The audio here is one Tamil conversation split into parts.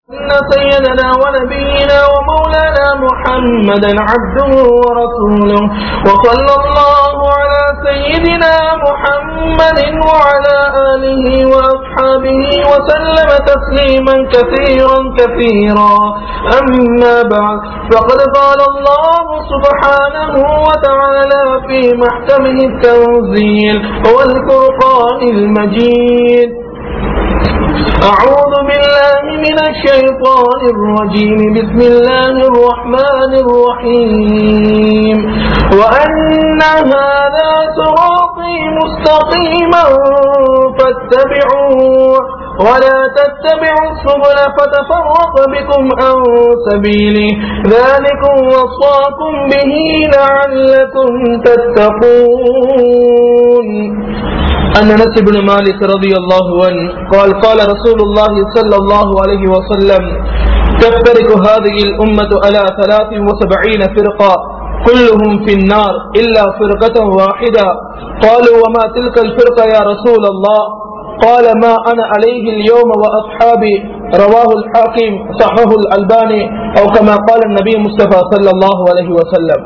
إن سيدنا ونبينا ومولانا محمدا عبده ورسوله وصلى الله على سيدنا محمد وعلى آله وأصحابه وسلم تسليما كثيرا كثيرا أما بعد فقد قال الله سبحانه وتعالى في محكمه التنزيل والفرقان المجيد أعوذ بالله من الشيطان الرجيم بسم الله الرحمن الرحيم وأن هذا صراطي مستقيما فاتبعوه ولا تتبعوا السبل فتفرق بكم عن سبيله ذلكم وصاكم به لعلكم تتقون عن انس بن مالك رضي الله عنه قال قال رسول الله صلى الله عليه وسلم تفترق هذه الأمة على ثلاث وسبعين فرقة كلهم في النار إلا فرقة واحدة قالوا وما تلك الفرقة يا رسول الله قال ما أنا عليه اليوم وأصحابي رواه الحاكم صححه الألباني أو كما قال النبي مصطفى صلى الله عليه وسلم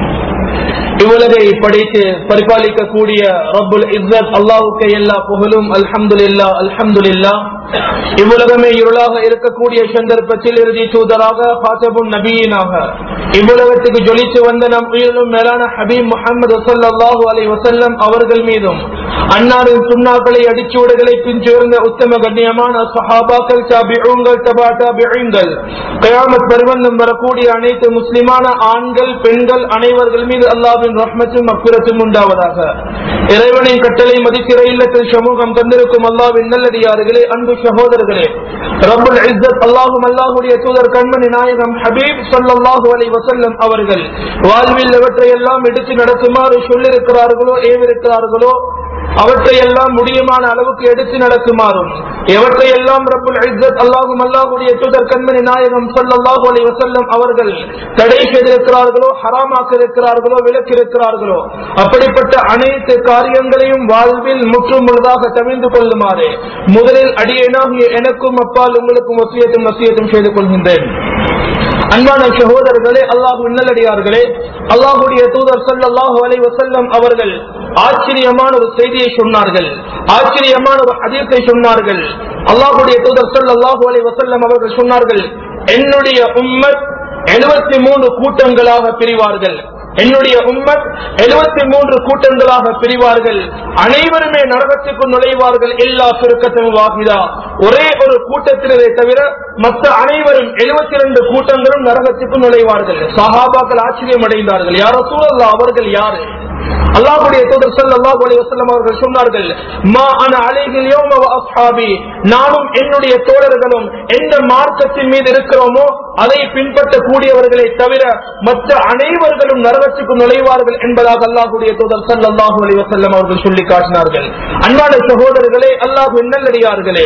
இவ்வுலகை படைத்து பரிபாலிக்கக்கூடிய ரப்புல் இஸ்ஸத் அல்லாஹுக்கு எல்லா புகழும் அல்ஹம்துலில்லா அல்ஹம்துலில்லா இவ்வுலகமே இருளாக இருக்கக்கூடிய சந்தர்ப்பத்தில் இறுதி தூதராக பாசபுன் நபியினாக இவ்வுலகத்துக்கு ஜொலித்து வந்த நம் உயிரிலும் மேலான ஹபீப் முகமது சல்லாஹூ அலை வசல்லம் அவர்கள் மீதும் அன்னாரின் சுண்ணாக்களை அடிச்சுவடுகளை பின்சேர்ந்த உத்தம கண்ணியமான சஹாபாக்கள் தாபிஊங்கள் தபா தாபிஊங்கள் கயாமத் பருவந்தம் வரக்கூடிய அனைத்து முஸ்லிமான ஆண்கள் பெண்கள் அனைவர்கள் மீது அல்லாவின் ரஹ்மத்தும் அக்குரத்தும் உண்டாவதாக இறைவனின் கட்டளை மதிக்கிற இல்லத்தில் சமூகம் தந்திருக்கும் அல்லாவின் நல்லடியார்களே அன்பு சகோதரர்களே ரப்புல் இஸ்ஸத் அல்லாஹும் அல்லாஹுடைய தூதர் கண்மணி நாயகம் ஹபீப் ஸல்லல்லாஹு அலைஹி வஸல்லம் அவர்கள் வாழ்வில் எவற்றையெல்லாம் எடுத்து நடக்குமாறு சொல்லிருக்கிறார்களோ ஏவிருக்கிறார்களோ அவற்றையெல்லாம் முடியுமான அளவுக்கு எடுத்து நடக்குமாறும் எவற்றையெல்லாம் ரப்புல் இஸ்ஸத் அல்லாஹும் அல்லாஹுடைய தூதர் கண்மணி நாயகம் ஸல்லல்லாஹு அலைஹி வஸல்லம் அவர்கள் தடை செய்திருக்கிறார்களோ ஹராமாக்க இருக்கிறார்களோ விலக்கி இருக்கிறார்களோ அப்படிப்பட்ட அனைத்து காரியங்களையும் வாழ்வில் முற்றும் முழுதாக தவிர்ந்து கொள்ளுமாறு முதலில் அடியேனாகிய எனக்கும் அப்பால் உங்களுக்கும் வசியத்தும் வசியத்தும் செய்து கொள்கின்றேன் அன்பான சகோதரர்களே அல்லாஹு நல்லடியார்களே அல்லாஹுடைய தூதர் சல்லாஹு அலை வசல்லம் அவர்கள் ஆச்சரியமான ஒரு செய்தியை சொன்னார்கள் ஆச்சரியமான ஒரு அதிர்த்தை சொன்னார்கள் அல்லாஹுடைய தூதர் சல்லாஹு அலை வசல்லம் அவர்கள் சொன்னார்கள் என்னுடைய உம்மத் எழுபத்தி மூன்று கூட்டங்களாக பிரிவார்கள் என்னுடைய உம்மத் எழுபத்தி மூன்று கூட்டங்களாக பிரிவார்கள் அனைவருமே நரகத்துக்கு நுழைவார்கள் எல்லா சுருக்கத்தும் வாகிதா ஒரே ஒரு கூட்டத்தினரை தவிர மற்ற அனைவரும் எழுபத்தி இரண்டு கூட்டங்களும் நரகத்துக்கு நுழைவார்கள் சஹாபாக்கள் ஆச்சரியம் அடைந்தார்கள் யாரோ சூழல்லா அவர்கள் யாரு அல்லாஹுடைய தூதர் ஸல்லல்லாஹு அலைஹி வஸல்லம் அவர்கள் சொன்னார்கள் மா அன அலைஹில் யௌம வ அஸ்ஹாபி நானும் என்னுடைய தோழர்களும் எந்த மார்க்கத்தின் மீது இருக்கிறோமோ அதை பின்பற்றக்கூடியவர்களை தவிர மற்ற அனைவர்களும் நரகத்துக்கு நுழைவார்கள் என்பதாக அல்லாஹுடைய தூதர் ஸல்லல்லாஹு அலைஹி வஸல்லம் அவர்கள் சொல்லி காட்டினார்கள் அன்பான சகோதரர்களே அல்லாஹ் நல்லடியார்களே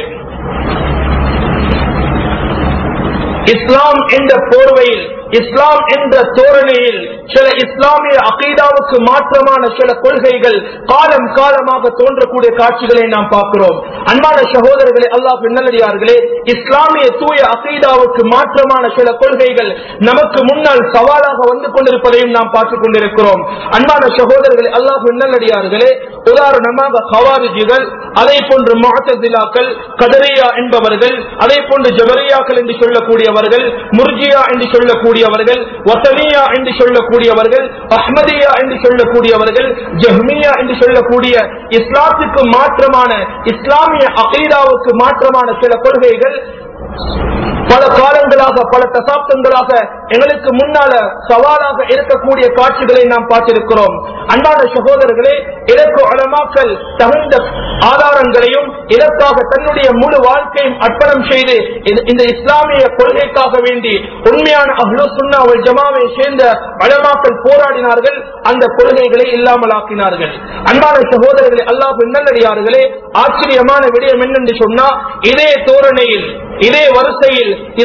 இஸ்லாம் என்ற போர்வையில் இஸ்லாம் என்ற தோரணையில் சில இஸ்லாமிய அகீதாவுக்கு மாற்றமான சில கொள்கைகள் காலம் காலமாக தோன்றக்கூடிய காட்சிகளை நாம் பார்க்கிறோம் அன்பான சகோதரர்களே அல்லாஹ் நல்லடியார்களே இஸ்லாமிய தூய அகீதாவுக்கு மாற்றமான சில கொள்கைகள் நமக்கு முன்னால் சவாலாக வந்து கொண்டிருப்பதையும் நாம் பார்த்துக் கொண்டிருக்கிறோம் அன்பான சகோதரர்களே அல்லாஹ் நல்லடியார்களே உதாரணமாக ஹவாரிஜிகள் அதே போன்று மாத்ததிலாக்கள் கதரியா என்பவர்கள் அதே போன்று ஜபரியாக்கள் என்று சொல்லக்கூடியவர்கள் முர்ஜியா என்று சொல்லக்கூடியவர்கள் வசனியா என்று சொல்லக்கூடியவர்கள் அஹ்மதியா என்று சொல்லக்கூடியவர்கள் ஜஹ்மியா என்று சொல்லக்கூடிய இஸ்லாத்துக்கு மாற்றமான இஸ்லாமிய அகீதாவுக்கு மாற்றமான சில கொள்கைகள் பல காலங்களாக பல தசாப்தங்களாக எங்களுக்கு முன்னால சவாலாக இருக்கக்கூடிய காட்சிகளை நாம் பார்த்திருக்கிறோம் அன்பான சகோதரர்களே இதற்கு அலமாக்கள் தகுந்த ஆதாரங்களையும் இதற்காக தன்னுடைய முழு வாழ்க்கையும் அர்ப்பணம் செய்து இந்த இஸ்லாமிய கொள்கைக்காக வேண்டி உண்மையான அஹ்லு சுன்னா அவள் ஜமாவை சேர்ந்த அலமாக்கள் போராடினார்கள் அந்த கொள்கைகளை இல்லாமல் ஆக்கினார்கள் அன்பான சகோதரர்களே அல்லாஹ் நல்லடியார்களே ஆச்சரியமான விடயம் என்னென்று சொன்னா இதே தோரணையில் இதே வரிசையில் இஸ்லாமிய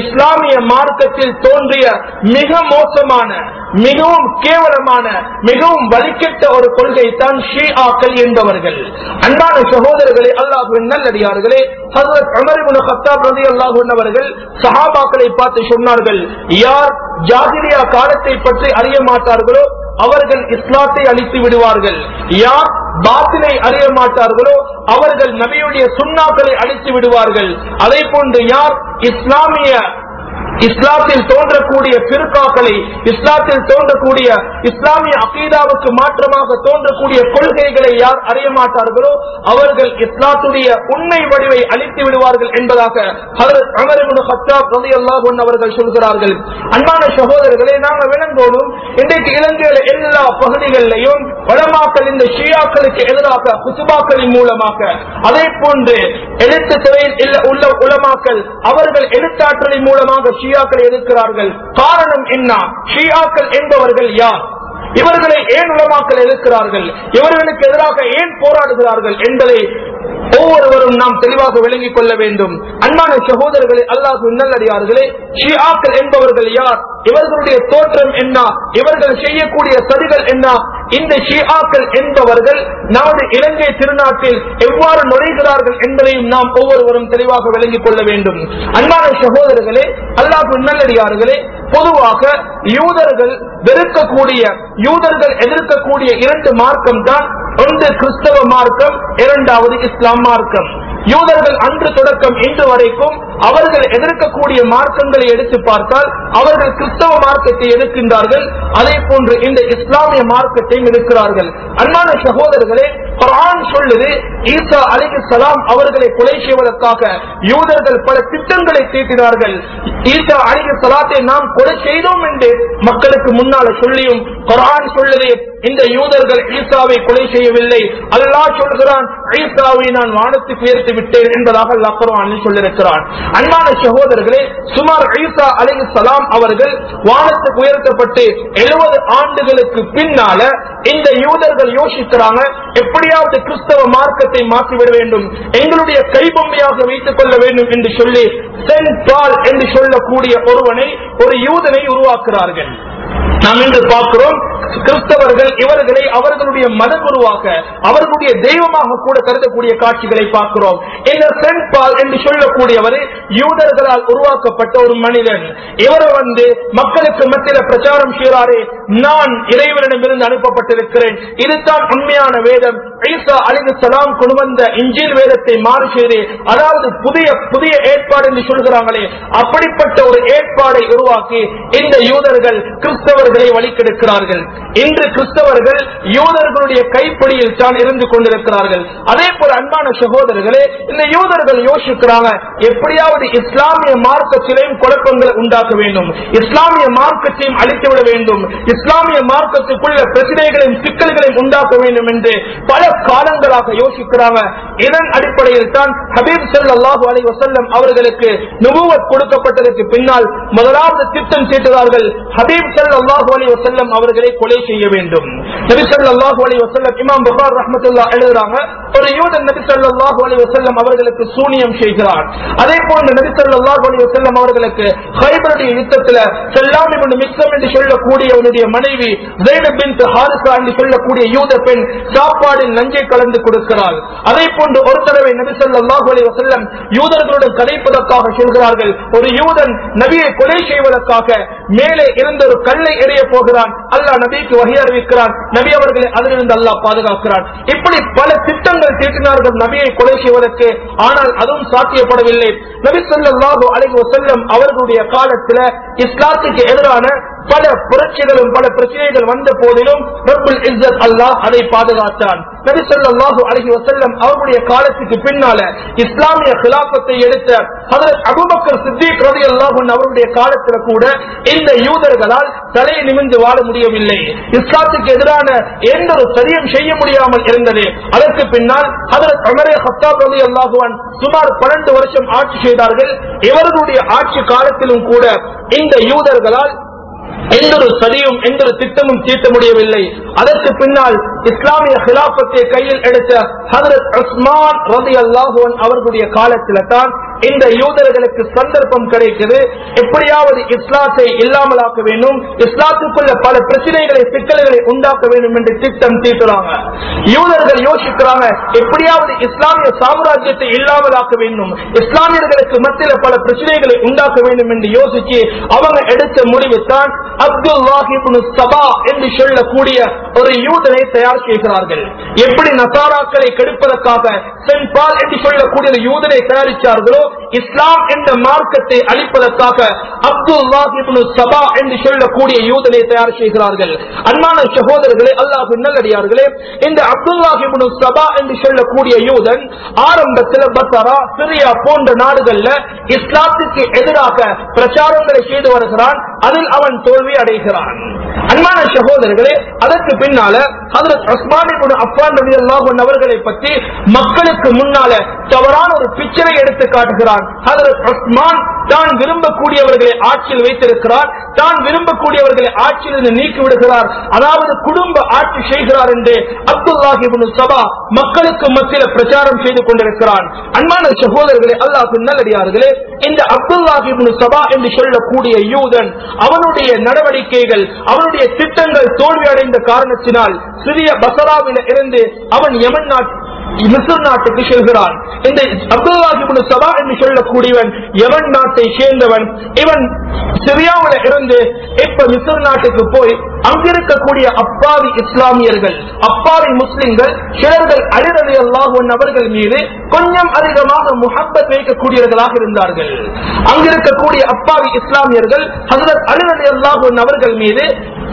இஸ்லாமிய மார்க்கத்தில் தோன்றிய மிக மோசமான மிகவும் கேவலமான மிகவும் வலிக்கெட்ட ஒரு கொள்கை தான் ஷீஆக்கள் என்பவர்கள் அன்பான சகோதரர்களே அல்லாஹுவின் நல்லடியார்களே ஹசரத் அமர் இப்னு கத்தாப் ரலியல்லாஹு அன்ஹு அவர்கள் சஹாபாக்களை பார்த்து சொன்னார்கள் யார் ஜாகிலியா காலத்தை பற்றி அறிய மாட்டார்களோ அவர்கள் இஸ்லாத்தை அழித்து விடுவார்கள் யார் பாத்திலை அறிய மாட்டார்களோ அவர்கள் நபியுடைய சுண்ணாக்களை அழித்து விடுவார்கள் அதே போன்று யார் இஸ்லாமிய இஸ்லாத்தில் தோன்றக்கூடிய பிற்காக்களை இஸ்லாத்தில் தோன்றக்கூடிய இஸ்லாமிய அகீதாவுக்கு மாற்றமாக தோன்றக்கூடிய கொள்கைகளை யார் அறிய மாட்டார்களோ அவர்கள் இஸ்லாத்துடைய உண்மை வடிவை அழித்து விடுவார்கள் என்பதாக ஹஜரத் உமர் இப்னு கத்தாப் ரலியல்லாஹு அன்ஹு அவர்கள் சொல்கிறார்கள் அன்பான சகோதரர்களே நாங்கள் விளங்கோடும் இன்றைக்கு இலங்கையில எல்லா பகுதிகளிலையும் வளமாக்கள் இந்த ஷியாக்களுக்கு எதிராக குசுபாக்களின் மூலமாக அதே போன்று எழுத்து துறையில் இல்ல- உள்ள உலமாக்கள் அவர்கள் எழுத்தாற்றலின் மூலமாக ஷியாக்களை எதிர்க்கிறார்கள் காரணம் என்ன ஷியாக்கள் என்பவர்கள் யார் இவர்களை ஏன் உலமாக்கள் எதிர்க்கிறார்கள் இவர்களுக்கு எதிராக ஏன் போராடுகிறார்கள் என்பதை ஒவ்வொருவரும் நாம் தெளிவாக விளங்கிக் கொள்ள வேண்டும் அன்பான சகோதரர்களே அல்லாஹ் நல்லடியார்களே ஷியாக்கள் என்பவர்கள் யார் இவர்களுடைய தோற்றம் என்ன இவர்கள் செய்யக்கூடிய சதிகள் என்ன இந்த ஷியாக்கள் என்பவர்கள் நமது இலங்கை திருநாட்டில் எவ்வாறு நுழைகிறார்கள் என்பதையும் நாம் ஒவ்வொருவரும் தெளிவாக விளங்கிக் கொள்ள வேண்டும் அன்பான சகோதரர்களே அல்லாஹ் நல்லடியார்களே பொதுவாக யூதர்கள் வெறுக்கக்கூடிய யூதர்கள் எதிர்க்கக்கூடிய இரண்டு மார்க்கம் தான் ஒன்று கிறிஸ்தவ மார்க்கம் இரண்டாவது இஸ்லாம் மார்க்கம் யூதர்கள் அன்று தொடக்கம் இன்று வரைக்கும் அவர்கள் எதிர்க்கக்கூடிய மார்க்கங்களை எடுத்து பார்த்தால் அவர்கள் கிறிஸ்தவ மார்க்கத்தை எதிர்க்கின்றார்கள் அதே போன்று இந்த இஸ்லாமிய மார்க்கத்தையும் எதிர்க்கிறார்கள் அன்பான சகோதரர்களே குர்ஆன் சொல்லுது ஈசா அலிகு சலாம் அவர்களை கொலை செய்வதற்காக யூதர்கள் பல திட்டங்களை தீட்டினார்கள் ஈசா அலிகு சலாத்தை நாம் கொலை செய்தோம் என்று மக்களுக்கு முன்னால சொல்லியும் குர்ஆன் சொல்லுது இந்த யூதர்கள் ஈசாவை கொலை செய்யவில்லை அல்லாஹ் சொல்கிறான் ஈசாவை நான் வானத்துக்கு உயர்த்தி விட்டேன் என்பதாக அல்லாஹ் குர்ஆனில் சொல்லியிருக்கிறான் அன்பான சகோதரர்களே சுமார் ஈசா அலைஹி சலாம் அவர்கள் வானத்துக்கு உயர்த்தப்பட்டு எழுபது ஆண்டுகளுக்கு பின்னால இந்த யூதர்கள் யோசிக்கிறாங்க எப்படியாவது கிறிஸ்தவ மார்க்கத்தை மாற்றிவிட வேண்டும் எங்களுடைய கைபொம்மையாக வைத்துக் கொள்ள வேண்டும் என்று சொல்லி சென்ட் பால் என்று சொல்லக்கூடிய ஒருவனை ஒரு யூதனை உருவாக்குறார்கள் நாம் இன்று பார்க்கிறோம் கிறிஸ்தவர்கள் இவர்களை அவர்களுடைய மதகுருவாக அவர்களுடைய தெய்வமாக கூட கருதக்கூடிய காட்சிகளை பார்க்கிறோம் இந்த சென்ட் பால் என்று சொல்லக்கூடியவர் யூதர்களால் உருவாக்கப்பட்ட ஒரு மனிதன் இவர் வந்து மக்களுக்கு மத்தியில பிரச்சாரம் செய்கிறாரே நான் இறைவனிடமிருந்து அனுப்பப்பட்டிருக்கிறேன் இதுதான் உண்மையான வேதம் ஈசா அலிகு சலாம் கொண்டு வந்த இஞ்சில் வேதத்தை மாறு செய்து அதாவது புதிய புதிய ஏற்பாடு என்று சொல்கிறாங்களே அப்படிப்பட்ட ஒரு ஏற்பாடை உருவாக்கி இந்த யூதர்கள் கிறிஸ்தவர்களை வழிக்கெடுக்கிறார்கள் இன்று கிறிஸ்தவர்கள் யூதர்களுடைய கைப்பிடியில் தான் இருந்து கொண்டிருக்கிறார்கள் அதே போல அன்பான சகோதரர்களே இந்த யூதர்கள் யோசிக்கிறாங்க எப்படியாவது இஸ்லாமிய மார்க்கத்திலையும் குழப்பங்களை உண்டாக்க வேண்டும் இஸ்லாமிய மார்க்கத்தையும் அழித்துவிட வேண்டும் இஸ்லாமிய மார்க்கத்துக்குள்ள பிரச்சனைகளையும் சிக்கல்களையும் உண்டாக்க வேண்டும் என்று பல காலங்களாக யோசிக்கிறாங்க இதன் அடிப்படையில் தான் ஹபீப் ஸல்லல்லாஹு அலைஹி வஸல்லம் அவர்களுக்கு நுபுவத் கொடுக்கப்பட்டதற்கு பின்னால் முதலாவது திட்டம் தீட்டுகிறார்கள் ஹபீப் ஸல்லல்லாஹு அலைஹி வஸல்லம் அவர்களை கொலை செய்ய வேண்டும் நபி ஸல்லல்லாஹு அலைஹி வஸல்லம் இமாம் புகார் ரஹ்மத்துல்லாஹ் எழுதுறாங்க ஒரு யூதன் நபி ஸல்லல்லாஹு அலைஹி வஸல்லம் அவர்களுக்கு சூனியம் செய்கிறார் அதே போன்று நபி ஸல்லல்லாஹு அலைஹி வஸல்லம் அவர்களுக்கு ஹைபருடைய யுத்தத்துல செல்லாம் இப்னு மிக்ஸம் என்று சொல்லக்கூடியவனுடைய மனைவி ஜைனப் பின்த் ஹாரிசா என்று சொல்லக்கூடிய யூத பெண் சாப்பாடில் நஞ்சை கலந்து கொடுக்கிறார் அதே போன்று ஒரு தடவை நபி ஸல்லல்லாஹு அலைஹி வஸல்லம் யூதர்களுடன் கதைப்பதற்காக சொல்கிறார்கள் ஒரு யூதன் நபியை கொலை செய்வதற்காக மேலே இருந்த ஒரு கல்லை எறிய போகிறான் அல்லாஹ் நபிக்கு வகை அறிவிக்கிறான் நபி அவர்களை அதிலிருந்து அல்லாஹ் பாதுகாக்கிறான் இப்படி பல திட்டங்கள் தீட்டினார்கள் நபியை கொலை செய்வதற்கு ஆனால் அதுவும் சாத்தியப்படவில்லை நபி ஸல்லல்லாஹு அலைஹி வஸல்லம் அவர்களுடைய காலத்துல இஸ்லாத்துக்கு எதிரான பல புரட்சிகளும் பல பிரச்சனைகள் வந்த போதிலும் ரப்புல் இஸ்ஸத் அல்லாஹ் அதை பாதுகாத்தான் நபி ஸல்லல்லாஹு அலைஹி வஸல்லம் அவருடைய காலத்துக்கு பின்னால இஸ்லாமிய கிலாபத்தை எடுத்த ஹஜரத் அபூபக்கர் சித்திக் ரலியல்லாஹு அன்ஹு அவருடைய காலத்துல கூட இந்த யூதர்களால் தலையை நிமிர்ந்து வாழ முடியவில்லை இஸ்லாத்துக்கு எதிரான எந்த ஒரு சரியும் செய்ய முடியாமல் இருந்தது அதற்கு பின்னால் ஹஜரத் உமரே ஹத்தாப் ரலியல்லாஹு அன்ஹு சுமார் 12 வருஷம் ஆட்சி செய்தார்கள் இவர்களுடைய ஆட்சி காலத்திலும் கூட இந்த யூதர்களால் எந்த ஒரு சதியும் எந்த ஒரு திட்டமும் தீர்த்த முடியவில்லை அதற்கு பின்னால் இஸ்லாமிய கிலாபத்தை கையில் எடுத்த ஹதரத் உஸ்மான் ரதி அல்லாஹுவன் அவர்களுடைய காலத்தில் தான் இந்த யூதர்களுக்கு சந்தர்ப்பம் கிடைக்குது எப்படியாவது இஸ்லாத்தை இல்லாமலாக்க வேண்டும் இஸ்லாத்துக்குள்ள பல பிரச்சனைகளை சிக்கல்களை உண்டாக்க வேண்டும் என்று திட்டம் தீட்டுறாங்க யூதர்கள் யோசிக்கிறாங்க எப்படியாவது இஸ்லாமிய சாம்ராஜ்யத்தை இல்லாமலாக்க வேண்டும் இஸ்லாமியர்களுக்கு மத்தியில் பல பிரச்சனைகளை உண்டாக்க வேண்டும் என்று யோசிச்சு அவங்க எடுத்த முடிவு தான் அப்துல் சபா என்று சொல்லக்கூடிய ஒரு யூதனை தயார் செய்கிறார்கள் எப்படி நசாராக்களை கெடுப்பதற்காக சென்ட் பால் என்று சொல்லக்கூடிய ஒரு யூதனை தயாரித்தார்களோ இஸ்லாம் என்ற மார்க்கத்தை அளிப்பதற்காக அப்துல் சபா என்று சொல்லக்கூடிய யூதனை தயார் செய்கிறார்கள் அன்பான சகோதரர்களே அல்லாஹ் நல்லடியார்களே இந்த அப்துல்லாஹிபுனு சபா என்று சொல்லக்கூடிய யூதன் ஆரம்பத்தில் பத்தரா சிரியா போன்ற நாடுகள்ல இஸ்லாத்துக்கு எதிராக பிரச்சாரங்களை செய்து வருகிறான் அதில் அவன் தோல்வி அடைகிறான் அன்பான சகோதரர்களே அதற்கு பின்னால ஹதரத் உஸ்மான் இப்னு அஃபான் ரலியல்லாஹு அன்ஹு அவர்களை பற்றி மக்களுக்கு முன்னால தவறான ஒரு பிக்சரை எடுத்து காட்டுகிறான் ஹதரத் உஸ்மான் தான் விரும்பக்கூடியவர்களை ஆட்சியில் வைத்திருக்கிறார் தான் விரும்பக்கூடியவர்களை ஆட்சியில் இருந்து நீக்கி விடுகிறார் அதாவது குடும்ப ஆட்சி செய்கிறார் என்று அப்துல்லாஹி இப்னு சபா மக்களுக்கு மத்தியில் பிரச்சாரம் செய்து கொண்டிருக்கிறான் அன்பான சகோதரர்களே அல்லாஹ் நல்லடியார்களே இந்த அப்துல்லாஹி இப்னு சபா என்று சொல்லக்கூடிய யூதன் அவனுடைய நடவடிக்கைகள் அவனுடைய திட்டங்கள் தோல்வி அடைந்த காரணத்தினால் சிறிய பசராவில இருந்து அவன் யமன் நாட்டு மிஸ்ர் நாட்டுக்கு செல்கிறான் இந்த அப்துல்லாஹிபுன் சபா என்று சொல்லக்கூடியவன் எவன் நாட்டை சேர்ந்தவன் இவன் சிரியாவில இருந்து இப்ப மிஸ்ர் நாட்டுக்கு போய் அங்கிருக்கக்கூடிய அப்பாவி இஸ்லாமியர்கள் அப்பாவி முஸ்லிம்கள் சிலர்கள் அலிரலி அல்லாஹ் அவர்கள் மீது கொஞ்சம் அதிகமாக முகப்பத் வைக்கக்கூடியவர்களாக இருந்தார்கள் அங்கிருக்கக்கூடிய அப்பாவி இஸ்லாமியர்கள் ஹசரத் அலிரலி அல்லாஹ் அவர்கள் மீது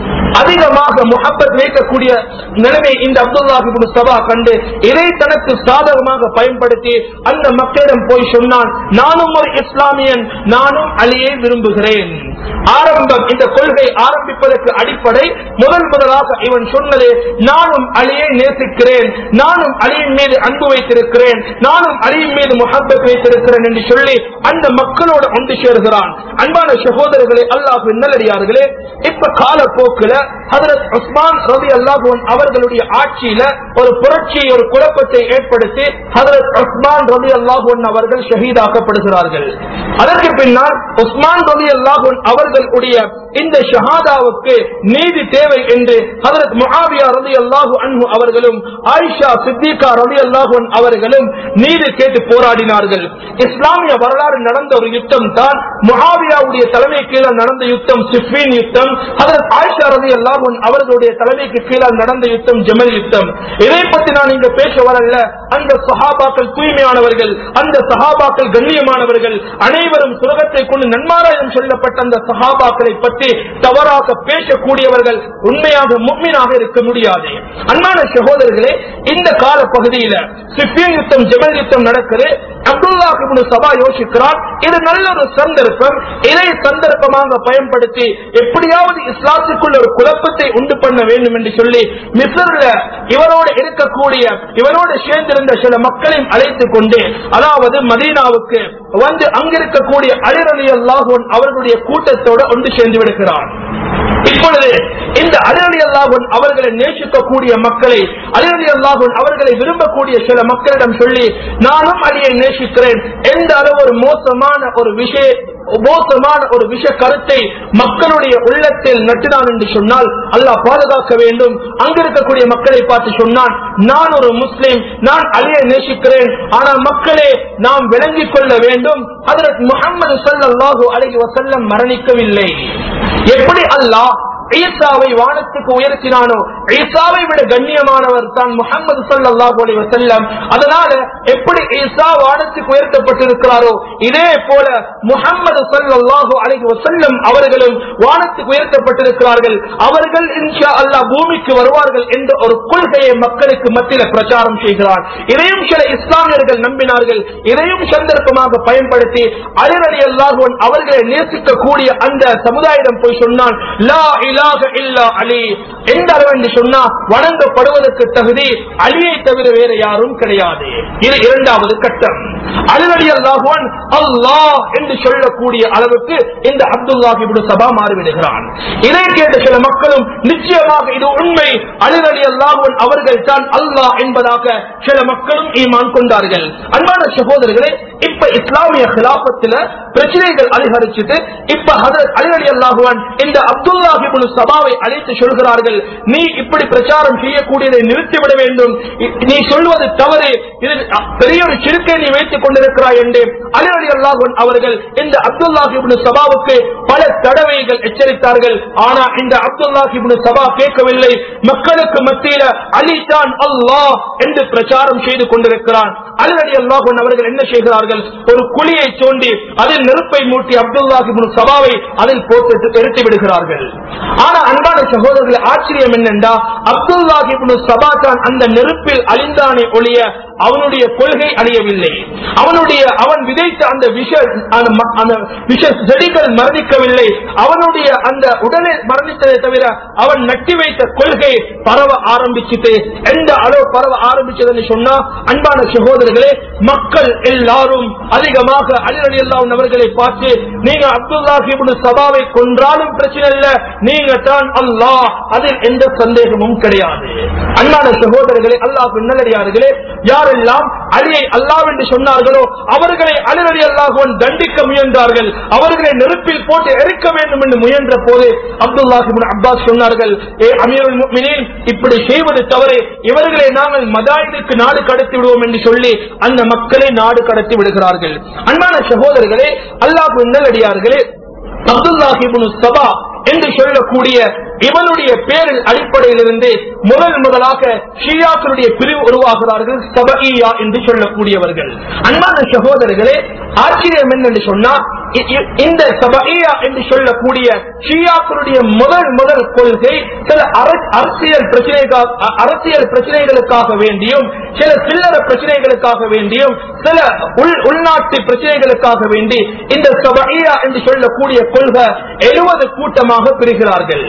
அதிகமாக முகப்பத் வைக்கக்கூடிய நிலைமை இந்த அப்துல்லாஹிபுன் சபா கண்டு இதை தனக்கு சாதகமாக பயன்படுத்தி அந்த மக்களிடம் போய் சொன்னான் நானும் ஒரு இஸ்லாமியன் நானும் அலியை விரும்புகிறேன் ஆரம்பம் இந்த கொள்கை ஆரம்பிப்பதற்கு அடிப்படை முதல் முதலாக இவன் சொன்னது நானும் அலியை நேசிக்கிறேன் நானும் அலியின் மீது அன்பு வைத்திருக்கிறேன் நானும் அலியின் மீது முகப்பத் வைத்திருக்கிறேன் என்று சொல்லி அந்த மக்களோடு ஒன்று சேர்கிறான் அன்பான சகோதரர்களே அல்லாஹ் நல்லடியார்களே இப்ப காலப்போக்கில் ஹதரத் உஸ்மான் ரவி அல்லாஹுவன் அவர்களுடைய ஆட்சியில ஒரு புரட்சி ஒரு குழப்பத்தை ஏற்படுத்தி ஹதரத் உஸ்மான் ரவி அல்லாஹுவன் அவர்கள் ஷஹீதாக்கப்படுகிறார்கள் அதற்கு பின்னால் உஸ்மான் ரவி அல்லாஹுவன் அவர்களுடைய இந்த ஷஹாதாவுக்கு நீதி தேவை என்று ஹதரத் முஹாவியா ரவி அல்லாஹு அன்ஹு அவர்களும் ஆயிஷா சித்திகா ரவி அல்லாஹுவன் அவர்களும் நீதி கேட்டு போராடினார்கள் இஸ்லாமிய வரலாறு நடந்த ஒரு யுத்தம் தான் முஹாவியாவுடைய தலைமை கீழே நடந்த யுத்தம் சிஃபின் யுத்தம் ஹதரத் ஆயிஷா ரவி அல்லாஹுன் அவர்களுடைய தலைமைக்கு கீழே நடந்த யுத்தம் ஜமல் யுத்தம் இதை பற்றி நான் இங்க பேச வரல அந்த சஹாபாக்கள் தூய்மையானவர்கள் அந்த சஹாபாக்கள் கண்ணியமானவர்கள் அனைவரும் சுலகத்தை கொண்டு நன்மாராயம் சொல்லப்பட்ட அந்த சஹாபாக்களை பற்றி தவறாக பேசக்கூடியவர்கள் உண்மையாக முக்மீனாக இருக்க முடியாது அன்பான சகோதரர்களே இந்த கால பகுதியில சிப்பியன் யுத்தம் ஜமல் யுத்தம் நடக்குது அப்துல்லா இப்னு சபா யோசிக்கிறார் இது நல்ல ஒரு சந்தர்ப்பம் இதை சந்தர்ப்பமாக பயன்படுத்தி எப்படியாவது இஸ்லாத்துக்குள்ள ஒரு குழப்பத்தை உண்டு பண்ண வேண்டும் என்று சொல்லி மிசர்ல இவரோடு இருக்கக்கூடிய இவரோடு சேர்ந்திருந்த சில மக்களையும் அழைத்துக் கொண்டு அதாவது மதீனாவுக்கு வந்து அங்கிருக்கக்கூடிய அலிரலி அல்லாஹூன் அவர்களுடைய கூட்டத்தோடு ஒன்று சேர்ந்து விடுகிறார் இப்பொழுது இந்த அலிரலி அல்லாஹூன் அவர்களை நேசிக்கக்கூடிய மக்களை அலிரலி அல்லாஹூன் அவர்களை விரும்பக்கூடிய சில மக்களிடம் சொல்லி நானும் அலியை நேசிக்கிறேன் எந்த அளவு ஒரு மோசமான ஒரு விஷய மோசமான ஒரு விஷ கருத்தை மக்களுடைய உள்ளத்தில் நட்டினான் என்று சொன்னால் அல்லாஹ் பாதுகாக்க வேண்டும் அங்கிருக்கக்கூடிய மக்களை பார்த்து சொன்னான் நான் ஒரு முஸ்லிம் நான் அலியை நேசிக்கிறேன் ஆனால் மக்களே நாம் விளங்கிக் கொள்ள வேண்டும் அதற்கு முகமது சல்லாஹூ அலஹி வசல்லம் மரணிக்கவில்லை எப்படி அல்லாஹ் ஈசாவை வானத்துக்கு உயர்த்தினானோ ஈசாவை விட கண்ணியமானவர் தான் முகமது சல்லாஹூ அலி வசல்லம் அதனால எப்படி ஈசா வானத்துக்கு உயர்த்தப்பட்டிருக்கிறாரோ இதே போல முகமது சல்லாஹூ அலி வசல்லம் அவர்களும் வானத்துக்கு உயர்த்தப்பட்டிருக்கிறார்கள் அவர்கள் இன்ஷா அல்லாஹ் பூமிக்கு வருவார்கள் என்ற ஒரு கொள்கையை மக்களுக்கு மத்தியில் பிரச்சாரம் செய்கிறார் இதையும் சில இஸ்லாமியர்கள் நம்பினார்கள் இதையும் சந்தர்ப்பமாக பயன்படுத்தி அலிரடி அல்லாஹுவன் அவர்களை நேசிக்கக்கூடிய அந்த சமுதாயம் போய் சொன்னான் லா இலாக இல்லா அலி எந்த அளவு என்று சொன்னா வணங்கப்படுவதற்கு தகுதி அலியை தவிர வேற யாரும் கிடையாது இது இரண்டாவது கட்டம் அலிரடி அல்லாஹுவன் அல்லாஹ் என்று சொல்லக்கூடிய அளவுக்கு இந்த அப்துல்லாஹி இப்னு சபா மாறிவிடுகிறான் இதை கேட்ட சில மக்களும் நிச்சயமாக இது உண்மை அலிரடி அல்லாஹுவன் அவர்கள் தான் அல்லாஹ் என்பதாக சில மக்களும் ஈமான் கொண்டார்கள் அன்பான சகோதரர்களே இப்ப இஸ்லாமிய கிலாபத்துல பிரச்சனைகள் அதிகரிச்சுட்டு இப்ப ஹதரத் அலிரடி அல்லாஹுவன் இந்த அப்துல்லாஹி இப்னு சபாவை அழைத்து சொல்கிறார்கள் நீ இப்படி பிரச்சாரம் செய்யக்கூடியதை நிறுத்திவிட வேண்டும் இ- நீ சொல்வது தவறு இது பெரிய ஒரு சிறுக்கை நீ வைத்துக் கொண்டிருக்கிறாய் என்று அலிரடி அல்லாஹுவன் அவர்கள் இந்த அப்துல்லாஹி இப்னு சபாவுக்கு பல தடவைகள் எச்சரித்தார்கள் ஆனா இந்த அப்துல்லாஹி இப்னு சபா கேட்கவில்லை மக்களுக்கு மத்தியில அலி தான் அல்லாஹ் என்று பிரச்சாரம் செய்து கொண்டிருக்கிறான் அலிரடி அல்லாஹுவன் அவர்கள் என்ன செய்கிறார்கள் ஒரு குழியை தோண்டி அதில் நெருப்பை மூட்டி அப்துல்லாஹி இப்னு சபாவை அதில் போட்டு எரித்து விடுகிறார்கள் ஆனா அன்பான சகோதரர்கள் ஆச்சரியம் என்னென்றா அப்துல்லாஹி இப்னு சபா தான் அந்த நெருப்பில் அழிந்தானே ஒழிய அவனுடைய கொள்கை அழியவில்லை அவனுடைய அவன் விதைத்த அந்த விஷ அந்த ம- அந்த விஷ செடிகள் மரணிக்கவில்லை அவனுடைய அந்த உடலை மரணித்ததை தவிர அவன் நட்டி வைத்த கொள்கை பரவ ஆரம்பிச்சுட்டு எந்த அளவு பரவ ஆரம்பிச்சதுன்னு சொன்னா அன்பான சகோதரர்களே மக்கள் எல்லாரும் அதிகமாக அலிரடி அல்லாஹ் அவர்களை பார்த்து நீங்க அப்துல்லாஹி இப்னு சபாவை கொன்றாலும் பிரச்சனை இல்ல நீங்க தான் அல்லாஹ் அதில் எந்த சந்தேகமும் கிடையாது அன்பான சகோதரர்களே அல்லாஹ் நல்லடியார்களே யாரெல்லாம் அலியை அல்லாஹ் என்று சொன்னார்களோ அவர்களை அலிரடி அல்லாஹுவன் தண்டிக்க முயன்றார்கள் அவர்களை நெருப்பில் போட்டு எரிக்க வேண்டும் என்று முயன்ற போது அப்துல்லாஹி இப்னு அப்பாஸ் சொன்னார்கள் ஏ அமீருல் முஃமினீன் இப்படி செய்வது தவறு இவர்களை நாங்கள் மதாயினுக்கு நாடு கடத்தி விடுவோம் என்று சொல்லி அந்த மக்களை நாடு கடத்தி விடுகிறார்கள் அன்பான சகோதரர்களே அல்லாஹ் நல்லடியார்களே அப்துல்லாஹி இப்னு சபா என்று சொல்லக்கூடிய இவனுடைய பேரின் அடிப்படையில் இருந்து முதல் முதலாக ஷியாக்களுடைய பிரிவு உருவாகிறார்கள் சபகியா என்று சொல்லக்கூடியவர்கள் அன்பான சகோதரர்களே ஆச்சரியம் என்னென்று சொன்னா இ- இ- இந்த சபகியா என்று சொல்லக்கூடிய ஷியாக்களுடைய முதல் முதல் கொள்கை சில அர- அரசியல் பிரச்சனைக்காக அ- அரசியல் பிரச்சனைகளுக்காக வேண்டியும் சில சில்லற பிரச்சனைகளுக்காக வேண்டியும் சில உள் உள்நாட்டு பிரச்சனைகளுக்காக வேண்டி இந்த சபையா என்று சொல்லக்கூடிய கொள்கை எழுபது கூட்டமாக பிரிகிறார்கள்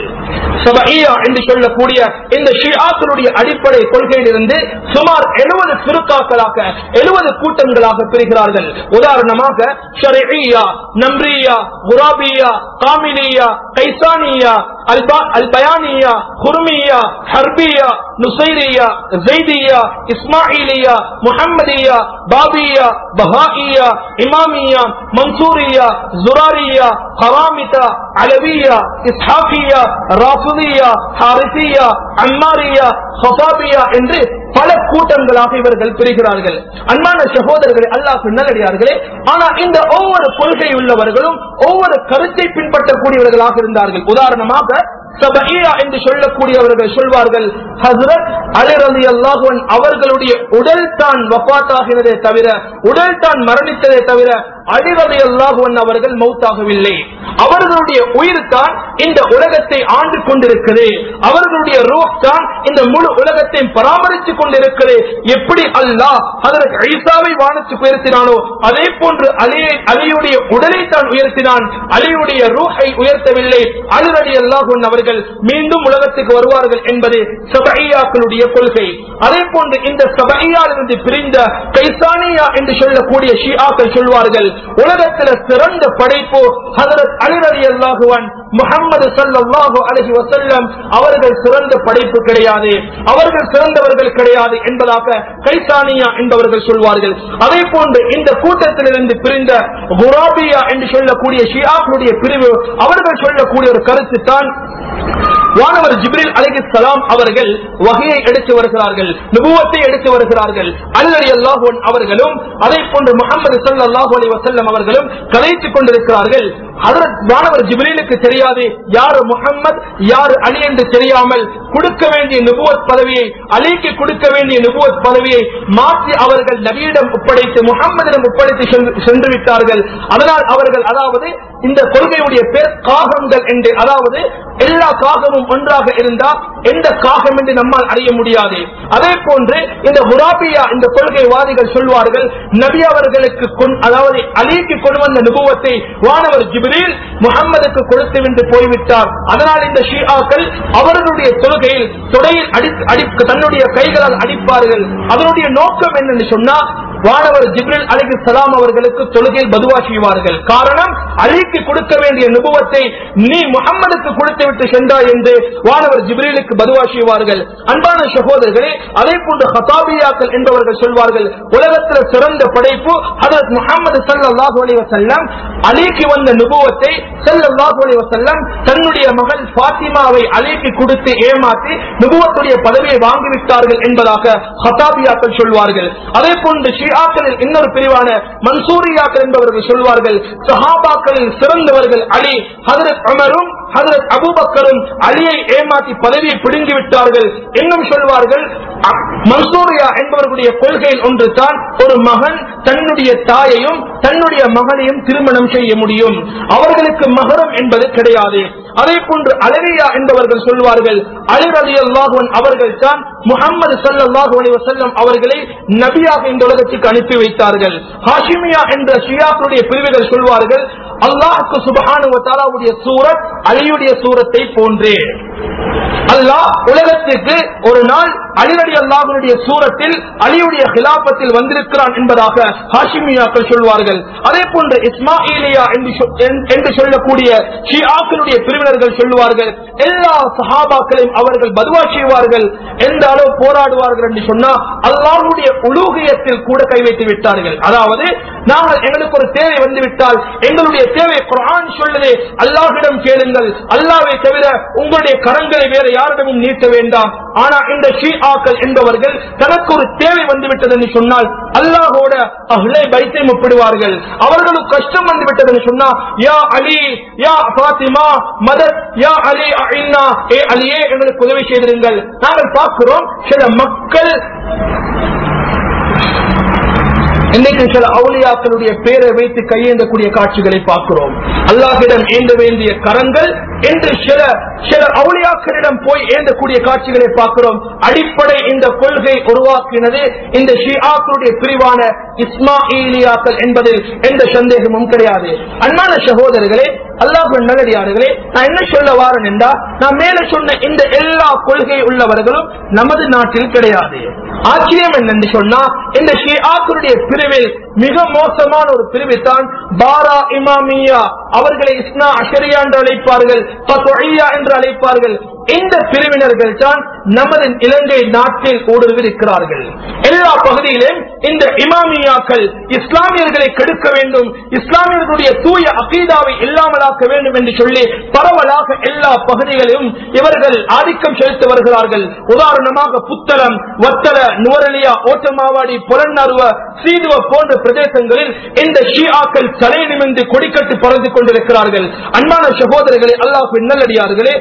சபையா என்று சொல்லக்கூடிய இந்த ஷியாக்களுடைய அடிப்படை கொள்கையிலிருந்து சுமார் எழுபது சிறுக்காக்களாக எழுபது கூட்டங்களாக பிரிகிறார்கள் உதாரணமாக ஷரியா நம்ரியா குராபியா காமிலியா கைசானியா அல்பா அல்பயானியா குர்மியா ஹர்பியா நுசைரியா ஜெய்தியா இஸ்மாயிலியா முஹம்மதியா பாபியா பஹாயியா இமாமியா மன்சூரியா ஜுராரியா ஹராமிதா அலவியா இஸ்ஹாபியா ராஃபுதியா ஹாரிசியா அம்மாரியா ஹசாபியா என்று பல கூட்டங்களாக இவர்கள் பிரிகிறார்கள் அன்பான சகோதரர்களே அல்லாஹ் நல்லடியார்களே ஆனா இந்த ஒவ்வொரு கொள்கை உள்ளவர்களும் ஒவ்வொரு கருத்தை பின்பற்றக்கூடியவர்களாக இருந்தார்கள் உதாரணமாக சபையா என்று சொல்லக்கூடியவர்கள் சொல்வார்கள் ஹசரத் அலிரலி அல்லாஹுவன் அவர்களுடைய உடல் தான் வபாத்தாகினதே தவிர உடல் தான் மரணித்ததே தவிர அலிரலி அல்லாஹுவன் அவர்கள் மௌத்தாகவில்லை அவர்களுடைய உயிர் தான் இந்த உலகத்தை ஆண்டு கொண்டிருக்கிறது அவர்களுடைய ரூஹ் தான் இந்த முழு உலகத்தை பராமரித்துக் கொண்டிருக்கிறது எப்படி அல்லாஹ் அதற்கு ஐசாவை வானத்துக்கு உயர்த்தினானோ அதே போன்று அலியை அலியுடைய உடலை தான் உயர்த்தினான் அலியுடைய ரூஹை உயர்த்தவில்லை அலிரடி அல்லாஹுன் அவர்கள் மீண்டும் உலகத்துக்கு வருவார்கள் என்பது சபையாக்களுடைய கொள்கை அதே போன்று இந்த சபையாலிருந்து பிரிந்த கைசானியா என்று சொல்லக்கூடிய ஷியாக்கள் சொல்வார்கள் உலகத்தில் சிறந்த படைப்பு ஹதரத் அலிரடி அல்லாஹுவன் முகமது சல்லாஹு அலஹி வசல்லம் அவர்கள் சிறந்த படைப்பு கிடையாது அவர்கள் சிறந்தவர்கள் கிடையாது என்பதாக கைசானியா என்பவர்கள் சொல்வார்கள் அதே போன்று இந்த கூட்டத்திலிருந்து பிரிந்த குராபியா என்று சொல்லக்கூடிய ஷியாக்களுடைய பிரிவு அவர்கள் சொல்லக்கூடிய ஒரு கருத்து தான் வானவர் ஜிப்ரில் அலைஹி சலாம் அவர்கள் வகையை எடுத்து வருகிறார்கள் நுபுவத்தை எடுத்து வருகிறார்கள் அல்லி அல்லாஹ் அவர்களும் அதே போன்று முகமது சல்லாஹூ அலி வசல்லம் அவர்களும் கலைத்துக் கொண்டிருக்கிறார்கள் ஹதரத் வானவர் ஜிப்ரீலுக்கு தெரியாது யார் முகம்மது யார் அலி என்று தெரியாமல் கொடுக்க வேண்டிய நுபுவத் பதவியை அலிக்கு கொடுக்க வேண்டிய நுபுவத் பதவியை மாற்றி அவர்கள் நபியிடம் ஒப்படைத்து முகம்மதிடம் ஒப்படைத்து சென்று- சென்று விட்டார்கள் அதனால் அவர்கள் அதாவது இந்த கொள்கையுடைய பேர் காகங்கள் என்று அதாவது எல்லா காகமும் ஒன்றாக இருந்தா எந்த காகம் என்று நம்மால் அறிய முடியாது அதே போன்று இந்த முராபியா இந்த கொள்கைவாதிகள் சொல்வார்கள் நபி அவர்களுக்கு கொண்- அதாவது அலிக்கு கொண்டு வந்த நுபுவத்தை வானவர் ஜிப்ரீல் முகம்மதுக்கு கொடுத்து விட்டு போய்விட்டார் அதனால் இந்த ஷியாக்கள் அவர்களுடைய தொழுகையில் தொடையில் அடி அடி தன்னுடைய கைகளால் அடிப்பார்கள் அதனுடைய நோக்கம் என்னன்னு சொன்னா வானவர் ஜிப்ரில் அலிக்கு சலாம் அவர்களுக்கு தொழுகையில் பதுவா செய்வார்கள் காரணம் அலிக்கு கொடுக்க வேண்டிய நுபுவத்தை நீ முகம்மதுக்கு கொடுத்து விட்டு சென்றாய் என்று வானவர் ஜிப்ரீலுக்கு பதுவா செய்வார்கள் அன்பான சகோதரர்களே அதே போன்று ஹசாபியாக்கள் என்பவர்கள் சொல்வார்கள் உலகத்தில் சிறந்த படைப்பு ஹதரத் முகமது சல்லாஹூ அலி வசல்லம் அலிக்கு வந்த நுபுவத்தை சல்லாஹூ அலி வசல்லம் தன்னுடைய மகள் பாத்திமாவை அலிக்கு கொடுத்து ஏமாற்றி நுபுவத்துடைய பதவியை வாங்கிவிட்டார்கள் என்பதாக ஹதாபியாக்கள் சொல்வார்கள் அதே போன்று ஷியாக்களில் இன்னொரு பிரிவான மன்சூரியாக்கள் என்பவர்கள் சொல்வார்கள் சஹாபாக்களில் சிறந்தவர்கள் அலி ஹதரத் அமரும் ஹதரத் அபுபக்கரும் அலியை ஏமாற்றி பதவியை பிடுங்கி விட்டார்கள் இன்னும் சொல்வார்கள் அ- மன்சூரியா என்பவர்களுடைய கொள்கையில் ஒன்று தான் ஒரு மகன் தன்னுடைய தாயையும் தன்னுடைய மகனையும் திருமணம் செய்ய முடியும் அவர்களுக்கு மகரம் என்பது கிடையாது அதே போன்று அலவியா என்பவர்கள் சொல்வார்கள் அலி ரலி அல்லாஹுவன் அவர்கள் தான் முகமது சல்லாஹூ அலி வசல்லம் அவர்களை நபியாக இந்த உலகத்துக்கு அனுப்பி வைத்தார்கள் ஹாஷிமியா என்ற ஷியாக்களுடைய பிரிவுகள் சொல்வார்கள் அல்லாஹுக்கு சுபஹானு தாலாவுடைய சூரத் அலியுடைய சூரத்தை போன்றே அல்லாஹ் உலகத்திற்கு ஒரு நாள் அலிரடி அல்லாஹனுடைய சூரத்தில் அலியுடைய ஹிலாபத்தில் வந்திருக்கிறான் என்பதாக ஹாஷிமியாக்கள் சொல்வார்கள் அதே போன்று இஸ்மாயிலியா என்று சொ- என்- என்று சொல்லக்கூடிய ஷியாக்களுடைய பிரிவினர்கள் சொல்லுவார்கள் எல்லா சஹாபாக்களையும் அவர்கள் பதுவா செய்வார்கள் எந்த அளவு போராடுவார்கள் என்று சொன்னா அல்லாஹ்வுடைய உலூகியத்தில் கூட கை வைத்து விட்டார்கள் அதாவது நாங்கள் எங்களுக்கு ஒரு தேவை வந்துவிட்டால் எங்களுடைய தேவை குர்ஆன் சொல்லுது அல்லாஹ்விடம் கேளுங்கள் அல்லாஹ்வை தவிர உங்களுடைய கரங்களை வேற யாரிடமும் நீட்ட வேண்டாம் ஆனா இந்த ஷீஆக்கள் என்பவர்கள் தனக்கு ஒரு தேவை வந்துவிட்டது என்று சொன்னால் அல்லாஹோட அஹ்லை பைத்தை ஒப்பிடுவார்கள் அவர்களுக்கு கஷ்டம் வந்துவிட்டது என்று சொன்னா யா அலி யா பாத்திமா மதத் யா அலி அஇன்னா ஏ அலியே எங்களுக்கு உதவி செய்திருங்கள் நாங்கள் பார்க்கிறோம் சில மக்கள் இன்னைக்கு சில அவுலியாக்களுடைய பேரை வைத்து கையேந்தக்கூடிய காட்சிகளை பார்க்கிறோம் அல்லாஹிடம் ஏந்த வேண்டிய கரங்கள் என்று சில சில அவுலியாக்களிடம் போய் ஏந்தக்கூடிய காட்சிகளை பார்க்கிறோம் அடிப்படை இந்த கொள்கை உருவாக்கினது இந்த ஷியாக்களுடைய பிரிவான இஸ்மாயிலியாக்கள் என்பதில் எந்த சந்தேகமும் கிடையாது அன்பான சகோதரர்களே அல்லாஹ் நல்லடியார்களே நான் என்ன சொல்ல வாரன் என்றா நான் மேல சொன்ன இந்த எல்லா கொள்கை உள்ளவர்களும் நமது நாட்டில் கிடையாது ஆச்சரியம் என்னன்னு சொன்னா இந்த ஷியாக்களுடைய பிரிவில் மிக மோசமான ஒரு பிரிவு தான் பாரா இமாமியா அவர்களை இஸ்னா அஷரியா என்று அழைப்பார்கள் பத்வழியா என்று அழைப்பார்கள் இந்த பிரிவினர்கள் தான் நமது இலங்கை நாட்டில் ஊடுருவிருக்கிறார்கள் எல்லா பகுதியிலும் இந்த இமாமியாக்கள் இஸ்லாமியர்களை கெடுக்க வேண்டும் இஸ்லாமியர்களுடைய தூய அகீதாவை இல்லாமலாக்க வேண்டும் என்று சொல்லி பரவலாக எல்லா பகுதிகளிலும் இவர்கள் ஆதிக்கம் செலுத்தி வருகிறார்கள் உதாரணமாக புத்தளம் வத்தல நுவரலியா ஓட்டமாவாடி புலன்னருவ சீதுவ போன்ற பிரதேசங்களில் இந்த ஷியாக்கள் தலை நிமிர்ந்து கொடிக்கட்டு பறந்து கொண்டிருக்கிறார்கள் அன்பான சகோதரர்களே அல்லாஹ் நல்லடியார்களே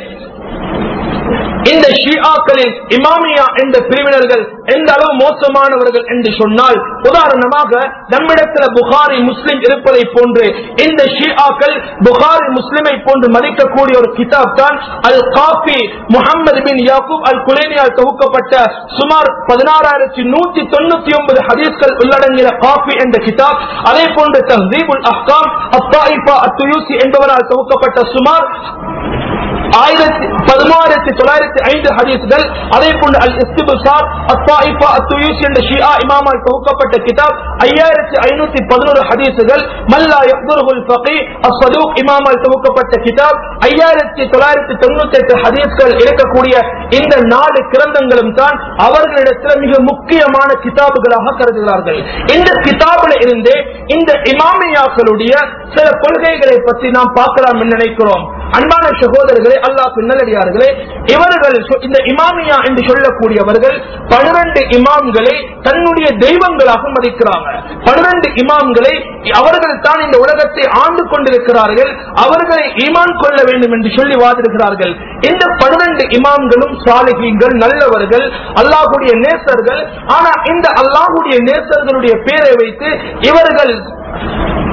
இந்த ஷியாக்களில் இமாமியா என்ற பிரிவினர்கள் எந்த அளவு மோசமானவர்கள் என்று சொன்னால் உதாரணமாக நம்மிடத்தில் புகாரி முஸ்லிம் இருப்பதை போன்று இந்த ஷியாக்கள் புகாரி முஸ்லிமை போன்று மதிக்கக்கூடிய ஒரு கிதாப் தான் அல் காஃபி முகமது பின் யாக்கூப் அல் குலேனியால் தொகுக்கப்பட்ட சுமார் பதினாறாயிரத்தி நூத்தி தொண்ணூத்தி ஒன்பது ஹதீஸ்கள் உள்ளடங்கிய காஃபி என்ற கிதாப் அதே போன்று தஹ்தீபுல் அஹ்காம் அத்தாயிஃபா அத்துயூசி என்பவரால் தொகுக்கப்பட்ட சுமார் ஆயிரத்தி பதினாயிரத்தி தொள்ளாயிரத்தி ஐந்து ஹதீஸ்கள் அதே போன்று அல் இஸ்திபுசார் அத்தாயிஃபா அத்துயூஸ் என்ற ஷியா இமாமால் தொகுக்கப்பட்ட கிதாப் ஐயாயிரத்தி ஐநூத்தி பதினோரு ஹதீசுகள் மல்லா யக்துருல் ஃபகி அஸ்ஸதூக் இமாமால் தொகுக்கப்பட்ட கிதாப் ஐயாயிரத்தி தொள்ளாயிரத்தி தொண்ணூத்தி எட்டு ஹதீஸ்கள் இருக்கக்கூடிய இந்த நாலு கிரந்தங்களும் தான் அவர்களிடத்தில் மிக முக்கியமான கிதாபுகளாக கருதுகிறார்கள் இந்த கிதாபில் இருந்து இந்த இமாமியாக்களுடைய சில கொள்கைகளை பற்றி நாம் பார்க்கலாம் என்று நினைக்கிறோம் அன்பான சகோதரர்களே அல்லாஹ் பின்னலடியார்களே இவர்கள் சொ- இந்த இமாமியா என்று சொல்லக்கூடியவர்கள் பனிரெண்டு இமாம்களை தன்னுடைய தெய்வங்களாக மதிக்கிறாங்க பனிரெண்டு இமாம்களை அவர்கள் தான் இந்த உலகத்தை ஆண்டு கொண்டிருக்கிறார்கள் அவர்களை ஈமான் கொள்ள வேண்டும் என்று சொல்லி வாதிடுகிறார்கள் இந்த பனிரெண்டு இமாம்களும் சாலிகீங்கள் நல்லவர்கள் அல்லாஹுடைய நேசர்கள் ஆனா இந்த அல்லாஹுடைய நேசர்களுடைய பேரை வைத்து இவர்கள்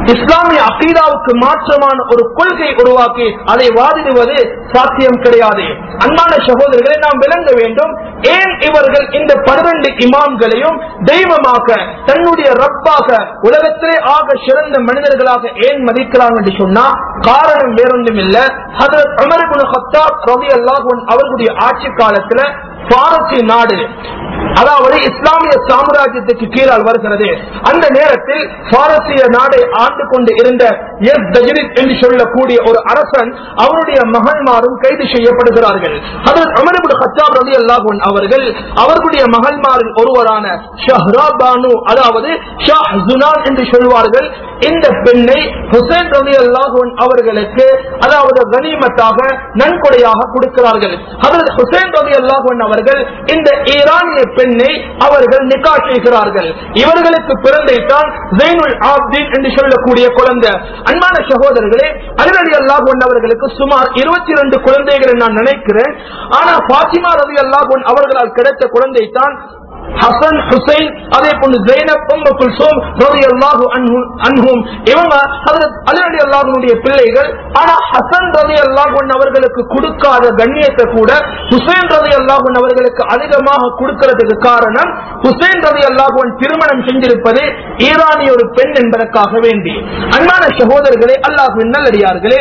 இஸ்லாமிய அகீதாவுக்கு மாற்றமான ஒரு கொள்கை உருவாக்கி அதை வாதிடுவது சாத்தியம் கிடையாது அன்பான சகோதரர்களை நாம் விளங்க வேண்டும் ஏன் இவர்கள் இந்த பன்னிரண்டு இமாம்களையும் தெய்வமாக தன்னுடைய ரப்பாக உலகத்திலே ஆக சிறந்த மனிதர்களாக ஏன் மதிக்கிறாங்க என்று சொன்னா காரணம் வேறொன்றும் இல்ல ஹதரத் உமர் இப்னு கத்தாப் ரலியல்லாஹு அன்ஹு அவர்களுடைய ஆட்சி காலத்துல பாரசி நாடு அதாவது இஸ்லாமிய சாம்ராஜ்யத்துக்கு கீழால் வருகிறது அந்த நேரத்தில் பாரசீக நாடை ஆண்டு கொண்டு இருந்த எஸ் தஜரித் என்று சொல்லக்கூடிய ஒரு அரசன் அவருடைய மகன்மாரும் கைது செய்யப்படுகிறார்கள் அதில் அமரபுல் ஹத்தாப் ரதி அல்லாஹன் அவர்கள் அவர்களுடைய மகன்மாரில் ஒருவரான ஷஹ்ரா பானு அதாவது ஷாஹ் ஜுனான் என்று சொல்வார்கள் இந்த பெண்ணை ஹுசைன் ரதி அல்லாஹன் அவர்களுக்கு அதாவது கனிமத்தாக நன்கொடையாக கொடுக்கிறார்கள் அதில் ஹுசைன் ரதி அல்லாஹன் அவர்கள் இந்த ஈரானிய பெண்ணை அவர்கள் நிக்கா செய்கிறார்கள் இவர்களுக்கு பிறந்தைத்தான் ஜெயினுல் ஆப்தீன் என்று சொல்லக்கூடிய குழந்தை அன்பான சகோதரர்களே அலிரலி அல்லாஹ் அவர்களுக்கு சுமார் இருபத்தி இரண்டு குழந்தைகள் நான் நினைக்கிறேன் ஆனா பாத்திமா ரவி அல்லாஹ் அவர்களால் கிடைத்த குழந்தைத்தான் ஹசன் ஹுசைன் அதே போன்று ஜெயினப் உம்மு குல்சூம் ரலியல்லாஹு அன்ஹு அன்ஹும் இவங்க ஹஜரத் அலி ரலியல்லாஹுடைய பிள்ளைகள் ஆனா ஹசன் ரலியல்லாஹு அன்ஹு அவர்களுக்கு கொடுக்காத கண்ணியத்தை கூட ஹுசைன் ரலியல்லாஹு அன்ஹு அவர்களுக்கு அதிகமாக கொடுக்கிறதுக்கு காரணம் ஹுசைன் ரலியல்லாஹு அன்ஹு திருமணம் செஞ்சிருப்பது ஈரானிய ஒரு பெண் என்பதற்காக வேண்டி அன்பான சகோதரர்களே அல்லாஹ்வின் நல்லடியார்களே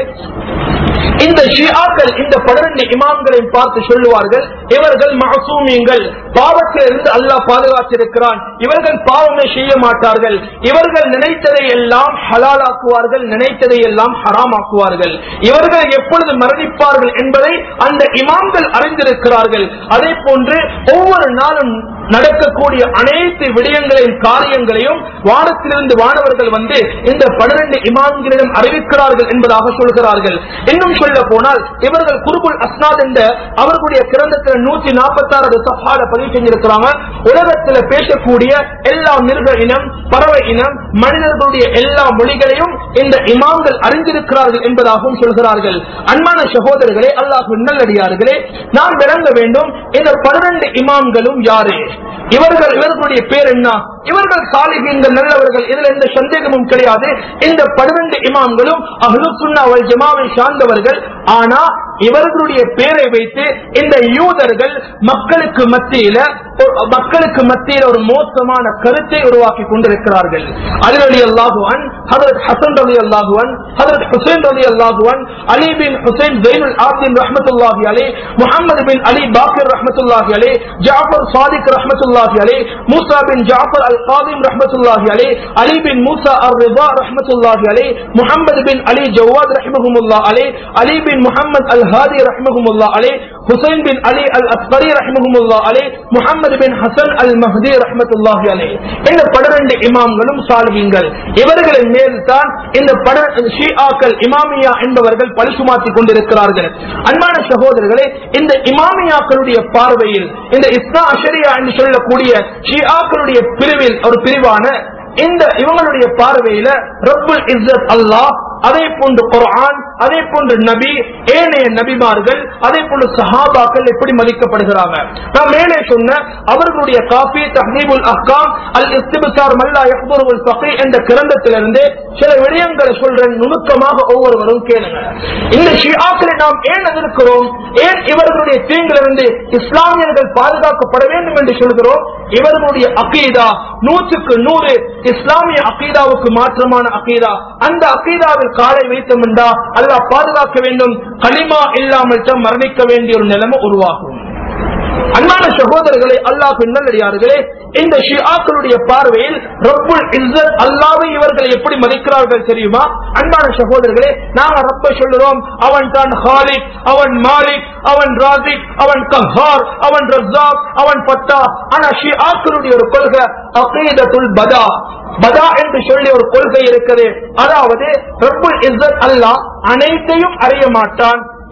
இந்த ஷியாக்கள் இந்த பன்னிரண்டு இமாம்களையும் பார்த்து சொல்லுவார்கள் இவர்கள் மாசூமியங்கள் பாவத்திலிருந்து அல்லாஹ் பாதுகாத்திருக்கிறான் இவர்கள் பாவமே செய்ய மாட்டார்கள் இவர்கள் நினைத்ததை எல்லாம் ஹலாலாக்குவார்கள் நினைத்ததை எல்லாம் ஹராமாக்குவார்கள் இவர்கள் எப்பொழுது மரணிப்பார்கள் என்பதை அந்த இமாம்கள் அறிந்திருக்கிறார்கள் அதே போன்று ஒவ்வொரு நாளும் நடக்கக்கூடிய அனைத்து விடயங்களையும் காரியங்களையும் வானத்திலிருந்து வானவர்கள் வந்து இந்த பன்னிரண்டு இமாம்களிடம் அறிவிக்கிறார்கள் என்பதாக சொல்கிறார்கள் இன்னும் சொல்ல போனால் இவர்கள் குருபுல் அஸ்னாத் என்ற அவர்களுடைய கிரந்தத்தில் நூற்றி நாற்பத்தி ஆறு சஃபால பதிவு செஞ்சிருக்கிறாங்க உலகத்தில் பேசக்கூடிய எல்லா மிருக இனம் பறவை இனம் மனிதர்களுடைய எல்லா மொழிகளையும் இந்த இமாம்கள் அறிந்திருக்கிறார்கள் என்பதாகவும் சொல்கிறார்கள் அன்பான சகோதரர்களே அல்லாஹ் நல்லடியார்களே நாம் விளங்க வேண்டும் இந்த பன்னிரண்டு இமாம்களும் யாரு இவர்கள் இவர்களுடைய பேர் என்ன இவர்கள் சாலிகீன்கள் நல்லவர்கள் இதுல எந்த சந்தேகமும் கிடையாது இந்த பன்னிரண்டு இமாம்களும் அஹ்லு சுன்னா வல் ஜமாவை சார்ந்தவர்கள் ஆனா இவர்களுடைய பேரை வைத்து இந்த யூதர்கள் மக்களுக்கு மத்தியில ஒரு- மக்களுக்கு மத்தியில ஒரு மோசமான கருத்தை உருவாக்கி கொண்டிருக்கிறார்கள் அதில் அலி அல்லாஹுவன் ஹதரத் ஹசன் ரலி அல்லாஹுவன் ஹதரத் ஹுசைன் ரலி அல்லாஹுவன் அலி பின் ஹுசைன் ஜெயினுல் ஆப்தின் ரஹ்மத்துல்லாஹி அலே முஹம்மது பின் அலி பாக்கிர் ரஹ்மத்துல்லாஹி அலே ஜாஃபர் சாதிக் ரஹ்மத்துல்லாஹி அலே மூசா பின் ஜாஃபர் அல் காதிம் ரஹ்மத்துல்லாஹி அலே அலி பின் மூசா அர் ரிபா ரஹ்மத்துல்லாஹி அலே முஹம்மது பின் அலி ஜவாத் ரஹ்மஹுமுல்லா அலே அலி பின் முஹம்மது அல் ஹாதி ரஹ்மஹுமுல்லா அலே ஹுசைன் பின் அலி அல் அஸ்கரி ரஹ்மஹுமுல்லா அலே முஹம்மது பின் ஹசன் அல் மஹதி ரஹ்மத்துல்லாஹி அலே இந்த பன்னிரண்டு இமாம்களும் சாலிகீங்கள் இவர்களின் மேல் தான் இந்த பட- ஷிஆக்கள் இமாமியா என்பவர்கள் பழி சுமாத்திக் கொண்டிருக்கிறார்கள் அன்பான சகோதரர்களே இந்த இமாமியாக்களுடைய பார்வையில் இந்த இஸ்லா அஷரியா என்று சொல்லக்கூடிய ஷிஆக்களுடைய பிரிவில் ஒரு பிரிவான இந்த இவங்களுடைய பார்வையில ரப்புல் இஸ்ஸத் அல்லாஹ் அதே போன்று குர்ஆன் அதே போன்று நபி ஏனைய நபிமார்கள் அதே போன்று சஹாபாக்கள் எப்படி மதிக்கப்படுகிறாங்க நான் மேலே சொன்ன அவர்களுடைய காபி தஹ்னீபுல் அஹ்காம் அல் இஸ்திபசார் மல்லா யஹ்துருல் ஃபகீ என்ற கிரந்தத்திலிருந்து சில விடயங்களை சொல்றேன் நுணுக்கமாக ஒவ்வொருவரும் கேளுங்க இந்த ஷியாக்களை நாம் ஏன் எதிர்க்கிறோம் ஏன் இவர்களுடைய தீங்கிலிருந்து இஸ்லாமியர்கள் பாதுகாக்கப்பட வேண்டும் என்று சொல்கிறோம் இவர்களுடைய அகீதா நூற்றுக்கு நூறு இஸ்லாமிய அகீதாவுக்கு மாற்றமான அகீதா அந்த அகீதாவில் காலை வைத்தோம் என்றா அல்லாஹ் பாதுகாக்க வேண்டும் களிமா இல்லாமல் தான் மரணிக்க வேண்டிய ஒரு நிலைமை உருவாகும் அன்பான சகோதரர்களே அல்லாஹ் நல்லடியார்களே இந்த ஷியாக்களுடைய பார்வையில் ரப்புல் இஸ்ஸத் அல்லாவை இவர்கள் எப்படி மதிக்கிறார்கள் தெரியுமா அன்பான சகோதரர்களே நாங்க ரப்ப சொல்லுறோம் அவன் தான் ஹாலிக் அவன் மாலிக் அவன் ராசிக் அவன் கஹார் அவன் ரஸாக் அவன் பத்தா ஆனா ஷியாக்களுடைய ஒரு கொள்கை அகீதத்துல் பதா பதா என்று சொல்லி ஒரு கொள்கை இருக்குது அதாவது ரப்புல் இஸ்ஸத் அல்லாஹ் அனைத்தையும் அறிய மாட்டான்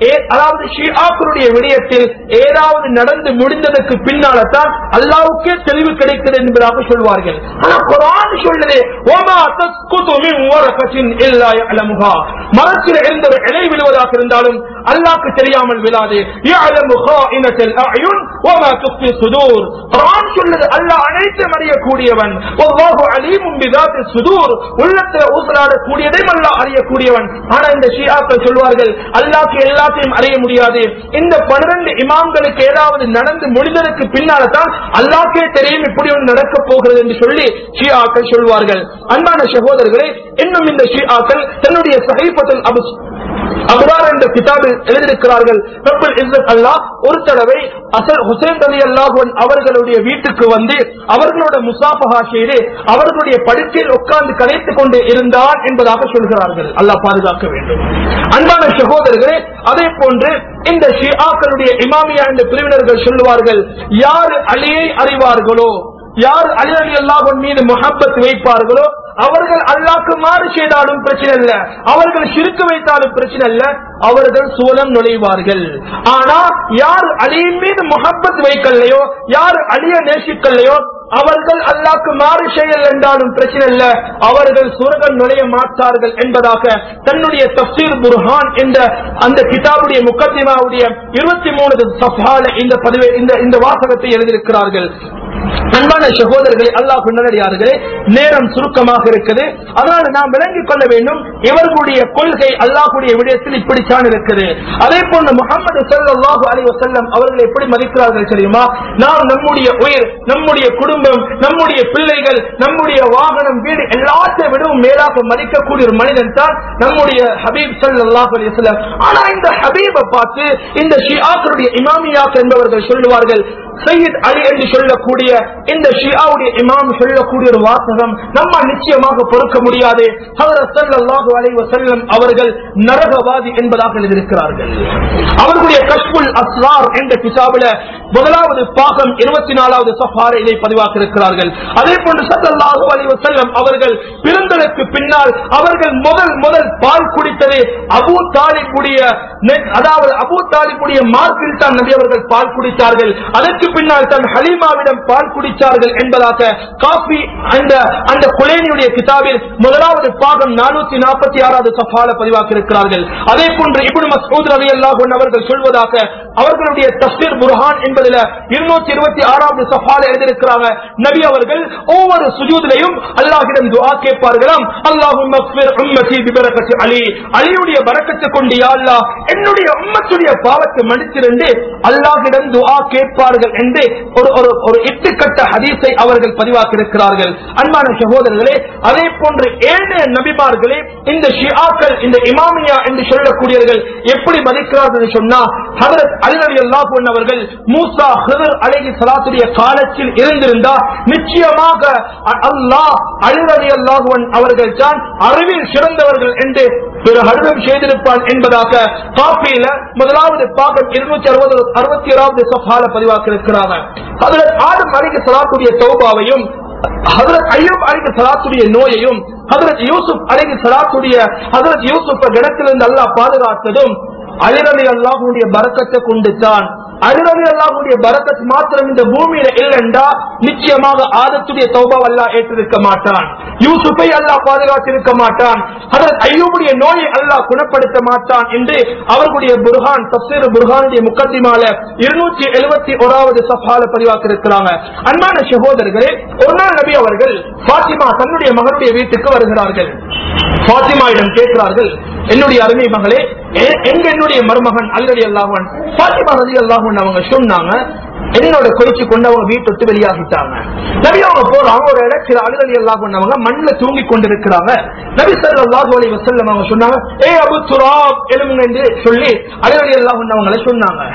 ஏ- அதாவது ஷியாக்களுடைய விடயத்தில் ஏதாவது நடந்து முடிந்ததற்கு பின்னால்தான் அல்லாவுக்கே தெளிவு கிடைக்கிறது என்பதாக சொல்வார்கள் ஆனா குரான் சொல்லுது "வமா தஸ்குது மின் வரகத்தின் இல்லா யஅலமுஹா." மரத்தில் எழுந்த ஒரு இலை விழுவதாக இருந்தாலும் அல்லாஹ்க்கு தெரியாமல் விழாது யஅலமு ஹாயினத்தல் அயுன் வமா துக்ஃபி சுதூர் குரான் சொல்லுது அல்லாஹ் அனைத்தும் அறியக்கூடியவன் வல்லாஹு அலீமும் பிதாத்தி சுதூர் உள்ளத்தில் ஊசலாடக்கூடியதையும் அல்லாஹ் அறியக்கூடியவன் ஆனா இந்த ஷியாக்கள் சொல்வார்கள் அல்லாஹ்க்கு எல்லாத்தையும் அறிய முடியாது இந்த பன்னிரண்டு இமாம்களுக்கு ஏதாவது நடந்து முடிந்ததற்கு பின்னால தான் அல்லாஹ்க்கே தெரியும் இப்படி ஒன்று நடக்க போகிறது என்று சொல்லி ஷியாக்கள் சொல்வார்கள் அன்பான சகோதரர்களே இன்னும் இந்த ஷியாக்கள் தன்னுடைய சஹீபத்தில் அபு அபுரார் என்ற கிதாபில் எழுதியிருக்கிறார்கள் ரப்பல் இஸ்ஸத் அல்லாஹ் ஒரு தடவை அசல் ஹுசைன் அலி அல்லாஹன் அவர்களுடைய வீட்டுக்கு வந்து அவர்களோட முசாஃபஹா செய்து அவர்களுடைய படுக்கையில் உட்கார்ந்து கலைத்துக் கொண்டு இருந்தான் என்பதாக சொல்கிறார்கள் அல்லாஹ் பாதுகாக்க வேண்டும் அன்பான சகோதரர்களே அதே போன்று இந்த ஷியாக்களுடைய இமாமியா என்ற பிரிவினர்கள் சொல்லுவார்கள் யார் அலியை அறிவார்களோ யார் அலி அலி அல்லாஹன் மீது முஹப்பத் வைப்பார்களோ அவர்கள் அல்லாக்கு மாறு செய்தாலும் பிரச்சனை இல்ல அவர்கள் சிறுக்கு வைத்தாலும் பிரச்சனை இல்ல அவர்கள் சூலம் நுழைவார்கள் ஆனா யார் அலியின் மீது முகப்பத் வைக்கலையோ யார் அலிய நேசிக்கலையோ அவர்கள் அல்லாக்கு மாறு செயல் என்றாலும் பிரச்சனை இல்ல அவர்கள் சுரகம் நுழைய மாட்டார்கள் என்பதாக தன்னுடைய தப்சீர் புர்ஹான் என்ற அந்த கிதாபுடைய முக்கத்திமாவுடைய இருபத்தி மூணு சஃபால இந்த பதிவை இந்த இந்த வாசகத்தை எழுதியிருக்கிறார்கள் அன்பான சகோதரர்களே அல்லாஹ் நல்லடியார்களே நேரம் சுருக்கமாக இருக்குது அதனால நாம் விளங்கிக் கொள்ள வேண்டும் இவர்களுடைய கொள்கை அல்லாஹுடைய விடயத்தில் இப்படித்தான் இருக்குது அதே போன்று முகமது ஸல்லல்லாஹு அலைஹி வஸல்லம் அவர்கள் எப்படி மதிக்கிறார்கள் தெரியுமா நாம் நம்முடைய உயிர் நம்முடைய குடும்பம் நம்முடைய பிள்ளைகள் நம்முடைய வாகனம் வீடு எல்லாத்தை விடவும் மேலாக மதிக்கக்கூடிய ஒரு மனிதன் தான் நம்முடைய ஹபீப் ஸல்லல்லாஹு அலைஹி வஸல்லம் ஆனா இந்த ஹபீபை பார்த்து இந்த ஷியாக்களுடைய இமாமியாக் என்பவர்கள் சொல்லுவார்கள் சையத் அலி என்று சொல்லக்கூடிய இந்த ஷியாவுடைய இமாம் சொல்லக்கூடிய ஒரு வாசகம் நம்ம நிச்சயமாக பொறுக்க முடியாது ஹஜரத் ஸல்லல்லாஹு அலைஹி வஸல்லம் அவர்கள் நரகவாதி என்பதாக எழுதியிருக்கிறார்கள் அவர்களுடைய கஷ்புல் அஸ்ரார் என்ற கிதாபில முதலாவது பாகம் இருபத்தி நாலாவது சஃபார இதை பதிவாக்க இருக்கிறார்கள் அதே போன்று ஸல்லல்லாஹு அலைஹி வஸல்லம் அவர்கள் பிறந்ததற்கு பின்னால் அவர்கள் முதல் முதல் பால் குடித்தது அபூ தாலிபுடைய நெ- அதாவது அபூ தாலிபுடைய மார்க்கில் தான் நபி அவர்கள் பால் குடித்தார்கள் அதற்கு பின்னால் தான் ஹலீமாவிடம் பால் குடித்தார்கள் என்பதாக காஃபி அந்த அந்த குலேனியுடைய கிதாபில் முதலாவது பாகம் நானூத்தி நாற்பத்தி ஆறாவது சஃபால பதிவாக்க இருக்கிறார்கள் அதே போன்று இப்னு மஸ்ஊத் ரலியல்லாஹு அன்ஹு அவர்கள் சொல்வதாக அவர்களுடைய தஃசீர் புர்ஹான் என்பதில் இருநூத்தி இருபத்தி ஆறாவது சஃபால எழுதியிருக்கிறாங்க நபி அவர்கள் ஒவ்வொரு சுஜூதிலையும் அல்லாஹ்விடம் துஆ கேட்பார்களாம் அல்லாஹும்ம ஃபிர் உம்மதி பிபரக்கத்தி அலி அலியுடைய பரக்கத்தை கொண்டு யா அல்லாஹ் என்னுடைய உம்மத்துடைய பாவத்தை மன்னித்திருந்து அல்லாஹ்விடம் துஆ கேட்பார்கள் என்று ஒரு ஒரு ஒரு எட்டுக்கட்ட ஹதீஸை அவர்கள் பதிவாக்கி இருக்கிறார்கள் அன்பான சகோதரர்களே அதே போன்று ஏழு நபிமார்களே இந்த ஷியாக்கள் இந்த இமாமியா என்று சொல்லக்கூடியவர்கள் எப்படி மதிக்கிறார்கள் என்று சொன்னா ஹதரத் அலி ரலியல்லாஹு அன்ஹு அவர்கள் மூசா ஹிதர் அலைஹி ஸலாத்துடைய காலத்தில் இருந்திருந்தா நிச்சயமாக அ- அல்லாஹ் அலி ரலியல்லாஹு அன்ஹு அவர்கள் தான் அறிவில் சிறந்தவர்கள் என்று பிற அருளம் செய்திருப்பான் என்பதாக காப்பியில முதலாவது பாகம் இருநூத்தி அறுபது அறுபத்தி ஏழாவது சஃபால பதிவாக்க இருக்கிறாங்க அதுல ஆடும் அலிக்கு சலாத்துடைய தௌபாவையும் ஹதரத் ஐயூப் அலிக்கு சலாத்துடைய நோயையும் ஹதரத் யூசுப் அலிக்கு சலாத்துடைய ஹதரத் யூசுப் கிணத்திலிருந்து அல்லாஹ் பாதுகாத்ததும் அலிரலி அல்லாஹுடைய பரக்கத்தை கொண்டு தான் அலிரலி அல்லாஹுடைய பரக்கத் மாத்திரம் இந்த பூமியில இல்லைண்டா நிச்சயமாக ஆதத்துடைய தௌபாவை அல்லாஹ் ஏற்றிருக்க மாட்டான் யூசுஃபை அல்லாஹ் பாதுகாத்திருக்க மாட்டான் ஹதரத் ஐயூபுடைய நோயை அல்லாஹ் குணப்படுத்த மாட்டான் என்று அவர்களுடைய புர்ஹான் தப்சீர் புர்ஹானுடைய முக்கத்திமால இருநூற்றி எழுபத்தி ஓராவது சஃபால பதிவாக்க இருக்கிறாங்க அன்பான சகோதரர்களே ஒரு நாள் நபி அவர்கள் பாத்திமா தன்னுடைய மகனுடைய வீட்டுக்கு வருகிறார்கள் பாத்திமாவிடம் கேட்கிறார்கள் என்னுடைய அருமை மகளே எ- எங்க என்னுடைய மருமகன் அல்லடி அல்லாஹன் பாத்திமா ரதி அல்லாஹன் அவங்க சொன்னாங்க என்னோட குறிச்சு கொண்டு அவங்க வீட்டு விட்டு வெளியாகிட்டாங்க நபி அவங்க போறாங்க ஒரு இடத்துல அழுதலி எல்லாம் பண்ணவங்க மண்ணில் தூங்கி கொண்டிருக்கிறாங்க நபி ஸல்லல்லாஹு அலைஹி வஸல்லம் அவங்க சொன்னாங்க ஏ அபு துராப் எழுமுங்க என்று சொல்லி அழுதலி எல்லாம் பண்ணவங்களை சொன்னாங்க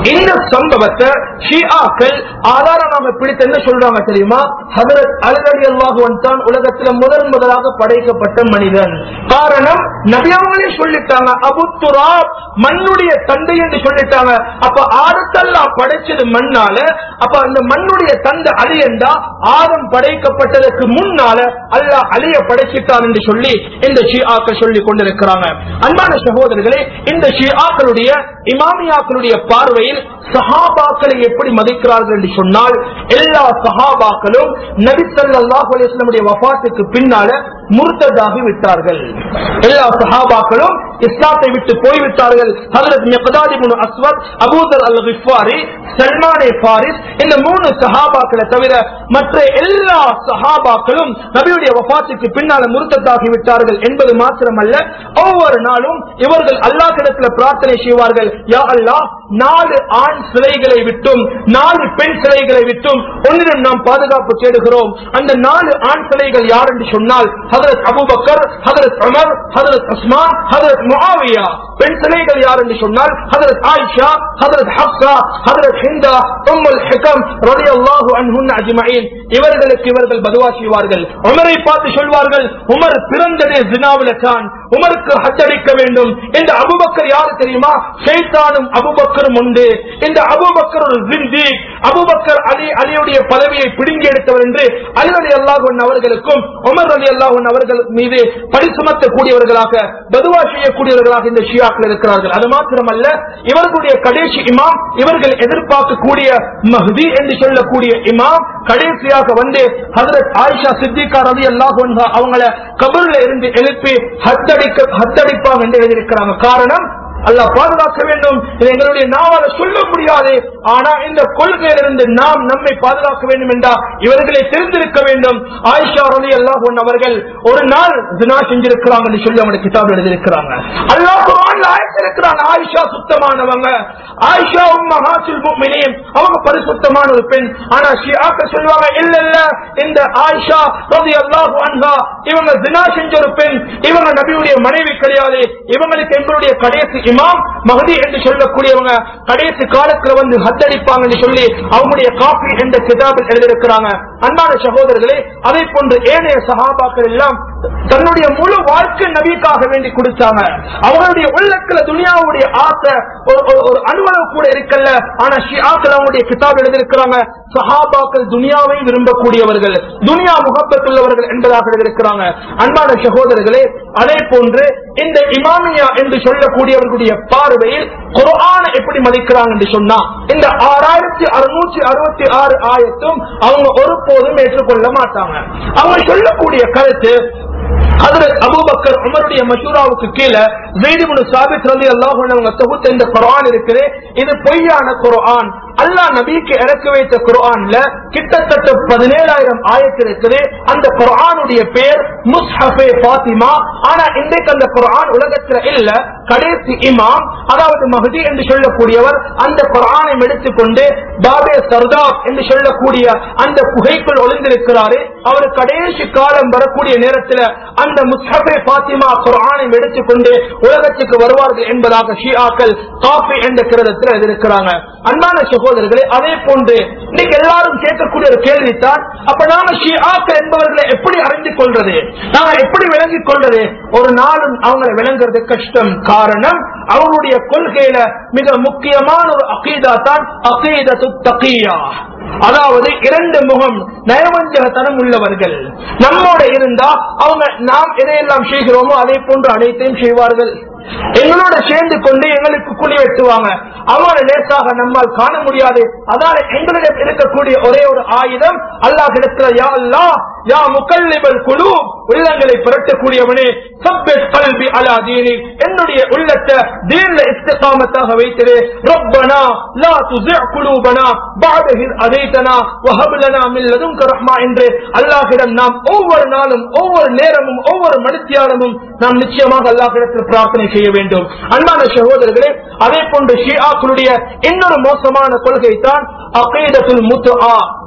இந்த சம்பவத்தை ஷியாக்கள் ஆதாரமாக பிடித்து என்ன சொல்றாங்க தெரியுமா ஹதரத் அலி அல்லாஹுவன் தான் உலகத்துல முதன் முதலாக படைக்கப்பட்ட மனிதன் காரணம் நபியாவங்களே சொல்லிட்டாங்க அபு துராப் மண்ணுடைய தந்தை என்று சொல்லிட்டாங்க அப்ப ஆடத்தல்லா படைச்சது மண்ணால அப்ப அந்த மண்ணுடைய தந்தை அலி என்றா ஆதம் படைக்கப்பட்டதற்கு முன்னால அல்லாஹ் அலிய படைச்சிட்டான் என்று சொல்லி இந்த ஷியாக்கள் சொல்லி கொண்டிருக்கிறாங்க அன்பான சகோதரர்களே இந்த ஷியாக்களுடைய இமாமியாக்களுடைய பார்வையில் சஹாபாக்களை எப்படி மதிக்கிறார்கள் என்று சொன்னால் எல்லா சஹாபாக்களும் நபி ஸல்லல்லாஹு அலைஹி வஸல்லமுடைய வஃபாத்துக்கு பின்னால முர்த்ததாகி விட்டார்கள் எல்லா சஹாபாக்களும் இஸ்லாத்தை விட்டு போய்விட்டார்கள் ஹஜரத் Miqdad ibn Aswad Abu Dharr al Ghifari சல்மானே ஃபாரிஸ் இந்த மூணு சஹாபாக்களை தவிர மற்ற எல்லா சஹாபாக்களும் நபியுடைய வஃபாத்துக்கு பின்னால முர்த்ததாகி விட்டார்கள் என்பது மாத்திரமல்ல ஒவ்வொரு நாளும் இவர்கள் அல்லாஹ்விடத்தில் பிரார்த்தனை செய்வார்கள் யா அல்லாஹ் நாலு ஆண் சிலைகளை விட்டும் நாலு பெண் சிலைகளை விட்டும் ஒன்றிடம் நாம் பாதுகாப்பு தேடுகிறோம் அந்த நாலு ஆண் சிலைகள் யார் என்று சொன்னால் ஹதரத் அபுபக்கர் ஹதரத் அமர் ஹதரத் உஸ்மான் ஹதரத் முஆவியா பெண் சிலைகள் யார் என்று சொன்னால் ஹதரத் ஆயிஷா ஹதரத் ஹப்சா ஹதரத் ஹிந்தா உம்முல் ஹிகம் ரலியல்லாஹு அன்ஹுன் அஜ்மஈன் இவர்களுக்கு இவர்கள் பதுவா செய்வார்கள் உமரை பார்த்து சொல்வார்கள் உமர் பிறந்ததே ஜினாவில தான் உமருக்கு ஹத்தடிக்க வேண்டும் இந்த அபுபக்கர் யாரு தெரியுமா ஷைத்தானும் அபுபக்கரும் உண்டு இந்த அபுபக்கர் ஒரு ஜிந்தி அபுபக்கர் அலி அலியுடைய பதவியை பிடுங்கி எடுத்தவர் என்று அலி அலி அல்லாஹன் அவர்களுக்கும் உமர் அலி அல்லாஹன் அவர்கள் மீது படி சுமத்தக்கூடியவர்களாக பதுவா செய்யக்கூடியவர்களாக இந்த ஷியாக்கள் இருக்கிறார்கள் அது மாத்திரமல்ல இவர்களுடைய கடைசி இமாம் இவர்கள் எதிர்பார்க்கக்கூடிய மஹதி என்று சொல்லக்கூடிய இமாம் கடைசியாக வந்து ஹசரத் ஆயிஷா சித்திகா ரவி அல்லாஹ் அவங்கள கபர்ல இருந்து எழுப்பி ஹத்தடிக்க ஹத்தடிப்பாங்க என்று எழுதியிருக்கிறாங்க காரணம் அல்லாஹ் பாதுகாக்க வேண்டும் இது எங்களுடைய நாவால சொல்ல முடியாது ஆனா இந்த கொள்கையிலிருந்து நாம் நம்மை பாதுகாக்க வேண்டும் என்றா இவர்களை தெரிந்திருக்க வேண்டும் ஆயிஷா ரலி அல்லாஹ் அவர்கள் ஒரு நாள் தினா செஞ்சிருக்கிறாங்க என்று சொல்லி அவங்க கிதாப் எழுதியிருக்கிறாங்க அல்லாஹ் குர்ஆன்ல ஆயத்திருக்கிறாங்க ஆயிஷா சுத்தமானவங்க ஆயிஷா உம்மா ஹாசில் முஃமினீன் அவங்க பரிசுத்தமான ஒரு பெண் ஆனா ஷியாக்கள் சொல்லுவாங்க இல்ல இல்ல இந்த ஆயிஷா ரலி அல்லாஹ் அன்ஹா இவங்க தினா செஞ்ச ஒரு பெண் இவங்க நபியுடைய மனைவி கிடையாது இவங்களுக்கு எங்களுடைய கடைசி இமாம் மகதி என்று சொல்லக்கூடியவங்க கடைசி காலத்துல வந்து ஹத்தடிப்பாங்க என்று சொல்லி அவங்களுடைய காப்பி என்ற கிதாபில் எழுதியிருக்கிறாங்க அன்பான சகோதரர்களே அதே போன்று ஏனைய சகாபாக்கள் எல்லாம் தன்னுடைய முழு வாழ்க்கை நபிக்காக வேண்டி கொடுத்தாங்க அவங்களுடைய உள்ளத்துல துனியாவுடைய ஆசை ஒரு- ஒரு- ஒரு அலுவலகம் கூட இருக்கல்ல ஆனா ஷியாக்கள் அவங்களுடைய கிதாப் எழுதியிருக்கிறாங்க சஹாபாக்கள் துனியாவை விரும்பக்கூடியவர்கள் துனியா முகப்பத்துள்ளவர்கள் என்பதாக எழுதியிருக்கிறாங்க அன்பான சகோதரர்களே அதே போன்று இந்த இமாமியா என்று சொல்லக்கூடியவர்களுடைய பார்வையில் குர்ஆனை எப்படி மதிக்கிறாங்க என்று சொன்னா இந்த ஆறாயிரத்தி அறுநூற்றி அறுபத்தி ஆறு ஆயத்தும் அவங்க ஒருபோதும் ஏற்றுக்கொள்ள மாட்டாங்க அவங்க சொல்லக்கூடிய கருத்து ஹதரத் அபூபக்கர் உமருடைய மஷூராவுக்கு கீழே ஜெய்திபுனு சாபித் ரலி அல்லாஹ் அவங்க தொகுத்த இந்த குர்ஆன் இருக்குது இது பொய்யான குர்ஆன் அல்லாஹ் நபிக்கு இறக்கி வைத்த குர்ஆன்ல கிட்டத்தட்ட பதினேழாயிரம் ஆயத்து இருக்குது அந்த குர்ஆனுடைய பேர் முஸ்ஹபே பாத்திமா ஆனா இன்றைக்கு அந்த குர்ஆன் உலகத்துல இல்ல கடைசி இமாம் அதாவது மஹதி என்று சொல்லக்கூடியவர் அந்த குர்ஆனை எடுத்துக்கொண்டு பாபே சர்தாப் என்று சொல்லக்கூடிய அந்த குகைக்குள் ஒளிந்திருக்கிறாரு அவர் கடைசி காலம் வரக்கூடிய நேரத்தில் அந்த முஸ்ஹபே பாத்திமா குர்ஆனை எடுத்துக்கொண்டு உலகத்துக்கு வருவார்கள் என்பதாக ஷியாக்கள் காஃபி என்ற கிரதத்தில் எழுதியிருக்கிறாங்க அன்பான சகோதரர்களே அதே போன்று இன்னைக்கு எல்லாரும் கேட்கக்கூடிய ஒரு கேள்வித்தான் அப்ப நாம ஷியாக்கள் என்பவர்களை எப்படி அறிந்து கொள்றது நாம எப்படி விளங்கிக் கொள்றது ஒரு நாளும் அவங்களை விளங்குறது கஷ்டம் காரணம் அவங்களுடைய கொள்கையில மிக முக்கியமான ஒரு அகீதா தான் அகீதத்து தகியா அதாவது இரண்டு முகம் நயவஞ்சகத்தனம் உள்ளவர்கள் நம்மோட இருந்தா அவங்க நாம் எதையெல்லாம் செய்கிறோமோ அதே போன்று அனைத்தையும் செய்வார்கள் எங்களோட சேர்ந்து கொண்டு எங்களுக்கு குழி வெட்டுவாங்க அவங்களை லேசாக நம்மால் காண முடியாது அதால எங்களிடம் இருக்கக்கூடிய ஒரே ஒரு ஆயுதம் அல்லாஹ் இடத்துல யா அல்லாஹ் யா முக்கல்லிபல் குழு உள்ளங்களை புரட்டக்கூடியவனே சப்பெட் கல்வி அலா தீனி என்னுடைய உள்ளத்தை தீன்ல இஸ்திகாமத்தாக வைத்திரு ரப்பனா லா துஸிஅ குலூபனா பஅத இஸ் அதைதனா வஹப் லனா மின் லதுன்க ரஹ்மா என்று அல்லாஹ்விடம் நாம் ஒவ்வொரு நாளும் ஒவ்வொரு நேரமும் ஒவ்வொரு மணித்தியாலமும் நாம் நிச்சயமாக அல்லாஹ்விடத்தில் பிரார்த்தனை செய்ய வேண்டும் அன்பான சகோதரர்களே அதே போன்று ஷியாக்களுடைய இன்னொரு மோசமான கொள்கை தான் அகீதத்துல் முத்துஆ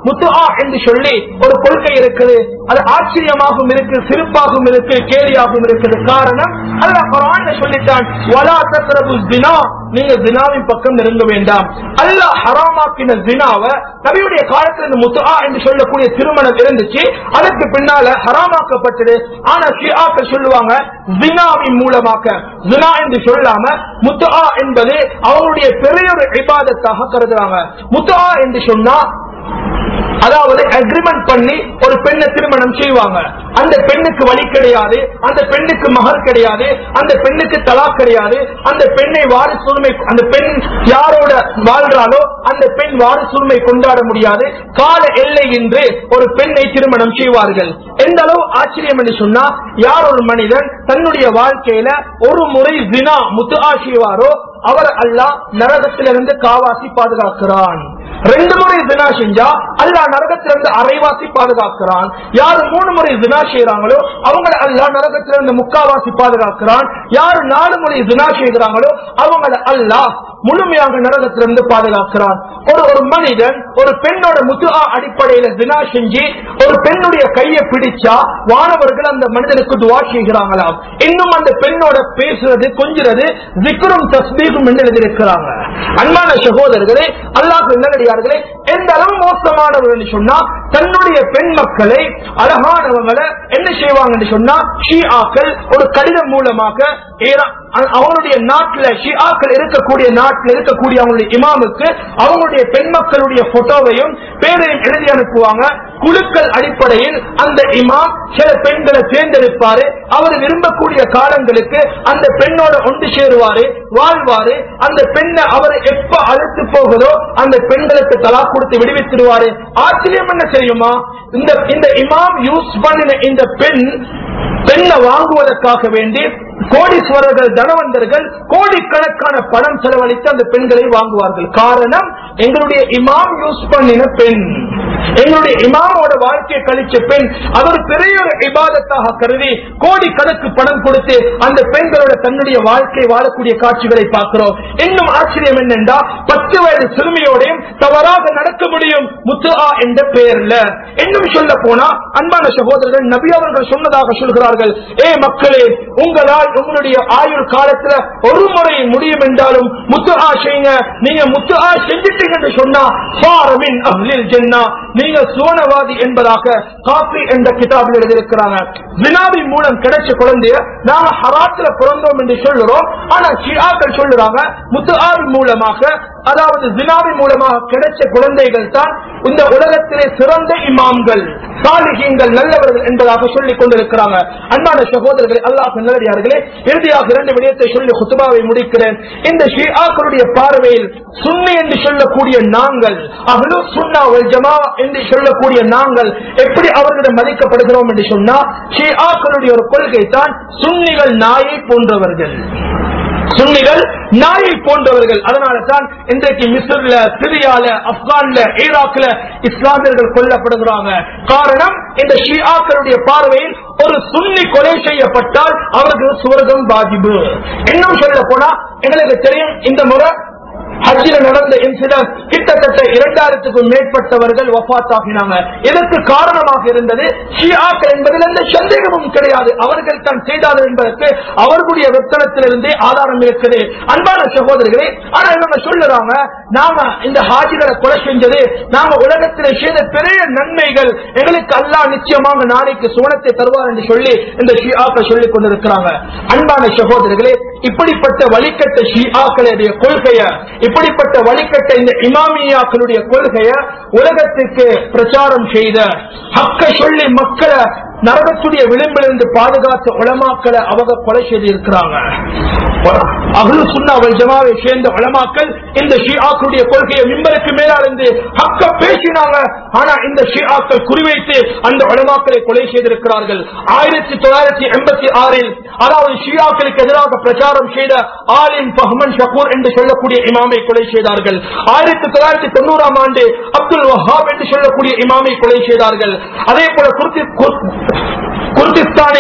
முத்துஆ என்று சொல்லி ஒரு கொள்கை இருக்குது அது ஆச்சரியமாகவும் இருக்கு சிறப்பாகவும் இருக்கு கேலியாகவும் இருக்குது காரணம் அல்லாஹ் குர்ஆன்ல சொல்லிட்டான் வலா தக்ரபு ஜினா நீங்க ஜினாவின் பக்கம் நெருங்க வேண்டாம் அல்லாஹ் ஹராமாக்கின ஜினாவை நபியுடைய காலத்துல இந்த முத்துஆ என்று சொல்லக்கூடிய திருமணம் இருந்துச்சு அதற்கு பின்னால ஹராமாக்கப்பட்டது ஆனா ஷியாக்கள் சொல்லுவாங்க ஜினாவின் மூலமாக ஜினா என்று சொல்லாம முத்துஆ என்பது அவருடைய பெரிய ஒரு இபாதத்தாக கருதுறாங்க முத்துஆ என்று சொன்னா அதாவது அக்ரிமெண்ட் பண்ணி ஒரு பெண்ணை திருமணம் செய்வாங்க அந்த பெண்ணுக்கு வழி கிடையாது அந்த பெண்ணுக்கு மகர் கிடையாது அந்த பெண்ணுக்கு தலா கிடையாது அந்த பெண்ணை வாரிசுரிமை அந்த பெண் யாரோட வாழ்றாலோ அந்த பெண் வாரிசுரிமை கொண்டாட முடியாது கால எல்லை என்று ஒரு பெண்ணை திருமணம் செய்வார்கள் எந்த அளவு ஆச்சரியம் என்று சொன்னா யார் ஒரு மனிதன் தன்னுடைய வாழ்க்கையில ஒரு முறை ஜினா முத்துஆ செய்வாரோ அவர் அல்லாஹ் நரகத்திலிருந்து காவாசி பாதுகாக்கிறான் ரெண்டு முறை தினா செஞ்சா அல்லாஹ் நரகத்திலிருந்து அரைவாசி பாதுகாக்கிறான் யாரு மூணு முறை தினா செய்யறாங்களோ அவங்களை அல்லாஹ் நரகத்திலிருந்து முக்காவாசி பாதுகாக்கிறான் யாரு நாலு முறை தினா செய்கிறாங்களோ அவங்களை அல்லாஹ் முழுமையாக நரகத்திலிருந்து பாதுகாக்கிறான் ஒரு ஒரு மனிதன் ஒரு பெண்ணோட முத்துஆ அடிப்படையில தினா செஞ்சு ஒரு பெண்ணுடைய கையை பிடிச்சா வானவர்கள் அந்த மனிதனுக்கு துவா செய்கிறாங்களாம் இன்னும் அந்த பெண்ணோட பேசுறது கொஞ்சிறது ஜிக்ரும் தஸ்பீகும் என்று எழுதியிருக்கிறாங்க அன்பான சகோதரர்களே அல்லாஹ் நல்லடியார்களே எந்த அளவு மோசமானவர்கள் சொன்னா தன்னுடைய பெண் மக்களை அழகானவங்களை என்ன செய்வாங்கன்னு சொன்னா ஷியாக்கள் ஒரு கடிதம் மூலமாக ஏறா- அ- அவங்களுடைய நாட்டுல ஷியாக்கள் இருக்கக்கூடிய நாட்டில் இருக்கக்கூடிய அவங்களுடைய இமாமுக்கு அவங்களுடைய பெண் மக்களுடைய போட்டோவையும் பேரையும் எழுதி அனுப்புவாங்க குழுக்கள் அடிப்படையில் அந்த இமாம் சில பெண்களை தேர்ந்தெடுப்பாரு அவர் விரும்பக்கூடிய காலங்களுக்கு அந்த பெண்ணோட ஒன்று சேருவாரு வாழ்வாரு அந்த பெண்ணை அவர் எப்ப அழைத்து போகுதோ அந்த பெண்களுக்கு தலா கொடுத்து விடுவித்திடுவாரு ஆச்சரியம் என்ன தெரியுமா இந்த இந்த இமாம் யூஸ் பண்ணின இந்த பெண் பெண்ணை வாங்குவதற்காக வேண்டி கோடீஸ்வரர்கள் தனவந்தர்கள் கோடிக்கணக்கான பணம் செலவழித்து அந்த பெண்களை வாங்குவார்கள் காரணம் எங்களுடைய இமாம் யூஸ் பண்ணின பெண் எங்களுடைய இமாமோட வாழ்க்கையை கழிச்ச பெண் அவர் பெரிய ஒரு இபாதத்தாக கருதி கோடிக்கணக்கு பணம் கொடுத்து அந்த பெண்களோட தன்னுடைய வாழ்க்கை வாழக்கூடிய காட்சிகளை பார்க்கிறோம் இன்னும் ஆச்சரியம் என்னென்றா பத்து வயது சிறுமியோடையும் தவறாக நடக்க முடியும் முத்துஆ என்ற பெயர்ல இன்னும் சொல்ல போனா அன்பான சகோதரர்கள் நபி அவர்கள் சொன்னதாக சொல்கிறார்கள் ஏ மக்களே உங்களால் உங்களுடைய ஆயுள் காலத்துல ஒரு முறை முடியும் என்றாலும் முத்துஆ செய்யுங்க நீங்க முத்துஆ செஞ்சிட்டீங்க என்று சொன்னா ஃபாரமின் அஹ்லில் ஜன்னா நீங்க சுவனவாதி என்பதாக காபி என்ற கிதாபில் எழுதியிருக்கிறாங்க வினாவின் மூலம் கிடைச்ச குழந்தைய நாங்க ஹராத்துல பிறந்தோம் என்று சொல்லுறோம் ஆனா ஷியாக்கள் சொல்லுறாங்க முத்துஆவின் மூலமாக அதாவது ஜினாவின் மூலமாக கிடைச்ச குழந்தைகள் தான் இந்த உலகத்திலே சிறந்த இமாம்கள் சாலிகீங்கள் நல்லவர்கள் என்பதாக சொல்லிக் கொண்டிருக்கிறாங்க அன்பான சகோதரர்களே அல்லாஹ் நல்லடியார்களே இறுதியாக இரண்டு விடயத்தை சொல்லி குத்துபாவை முடிக்கிறேன் இந்த ஷியாக்களுடைய பார்வையில் சுன்னி என்று சொல்லக்கூடிய நாங்கள் அஹ்லு சுன்னா வல் ஜமா என்று சொல்லக்கூடிய நாங்கள் எப்படி அவர்களிடம் மதிக்கப்படுகிறோம் என்று சொன்னா ஷியாக்களுடைய ஒரு கொள்கை தான் சுன்னிகள் நாயை போன்றவர்கள் சுன்னிகள் நாயை போன்றவர்கள் அதனால தான் இன்றைக்கு மிஸ்ர்ல சிரியால ஆப்கான்ல ஈராக்ல இஸ்லாமியர்கள் கொல்லப்படுகிறாங்க காரணம் இந்த ஷியாக்களுடைய பார்வையில் ஒரு சுன்னி கொலை செய்யப்பட்டால் அவருக்கு சுவர்க்கம் பாதிப்பு இன்னும் சொல்ல போனா எங்களுக்கு தெரியும் இந்த முறை ஹஜ்ஜில நடந்த இன்சிடென்ட் கிட்டத்தட்ட இரண்டாயிரத்துக்கும் மேற்பட்டவர்கள் வஃபாத்தாகினாங்க இதற்கு காரணமாக இருந்தது ஷியாக்கள் என்பதில் எந்த சந்தேகமும் கிடையாது அவர்கள் தான் செய்தார்கள் என்பதற்கு அவர்களுடைய வெத்தனத்திலிருந்தே ஆதாரம் இருக்குது அன்பான சகோதரர்களே ஆனா இவங்க சொல்லுறாங்க நாம இந்த ஹாஜிகளை கொலை செஞ்சது நாம உலகத்தில் செய்த பெரிய நன்மைகள் எங்களுக்கு அல்லாஹ் நிச்சயமாக நாளைக்கு சுவனத்தை தருவார் என்று சொல்லி இந்த ஷியாக்கள் சொல்லிக் கொண்டிருக்கிறாங்க அன்பான சகோதரர்களே இப்படிப்பட்ட வழிகட்ட ஷியாக்களுடைய கொள்கையை இப்படிப்பட்ட வழிகட்ட இந்த இமாமியாக்களுடைய கொள்கையை உலகத்துக்கு பிரச்சாரம் செய்த ஹக்க சொல்லி மக்களை நரகத்துடைய விளிம்பிலிருந்து பாதுகாத்த உளமாக்களை அவங்க கொலை செய்து இருக்கிறாங்க அகலு சுண்ணாவல் ஜமாவை சேர்ந்த உளமாக்கள் இந்த ஷியாக்களுடைய கொள்கையை மிம்பருக்கு மேலிருந்து ஹக்க பேசினாங்க ஆனா இந்த ஷியாக்கள் குறிவைத்து அந்த உளமாக்களை கொலை செய்திருக்கிறார்கள் ஆயிரத்தி தொள்ளாயிரத்தி எண்பத்தி ஆறில் அதாவது ஷியாக்களுக்கு எதிராக பிரச்சாரம் செய்த ஆலிம் பஹ்மன் ஷகூர் என்று சொல்லக்கூடிய இமாமை கொலை செய்தார்கள் ஆயிரத்தி தொள்ளாயிரத்தி தொண்ணூறாம் ஆண்டு அப்துல் வஹாப் என்று சொல்லக்கூடிய இமாமை கொலை செய்தார்கள் அதே போல குர்தி- குர்- குர்திஸ்தானில்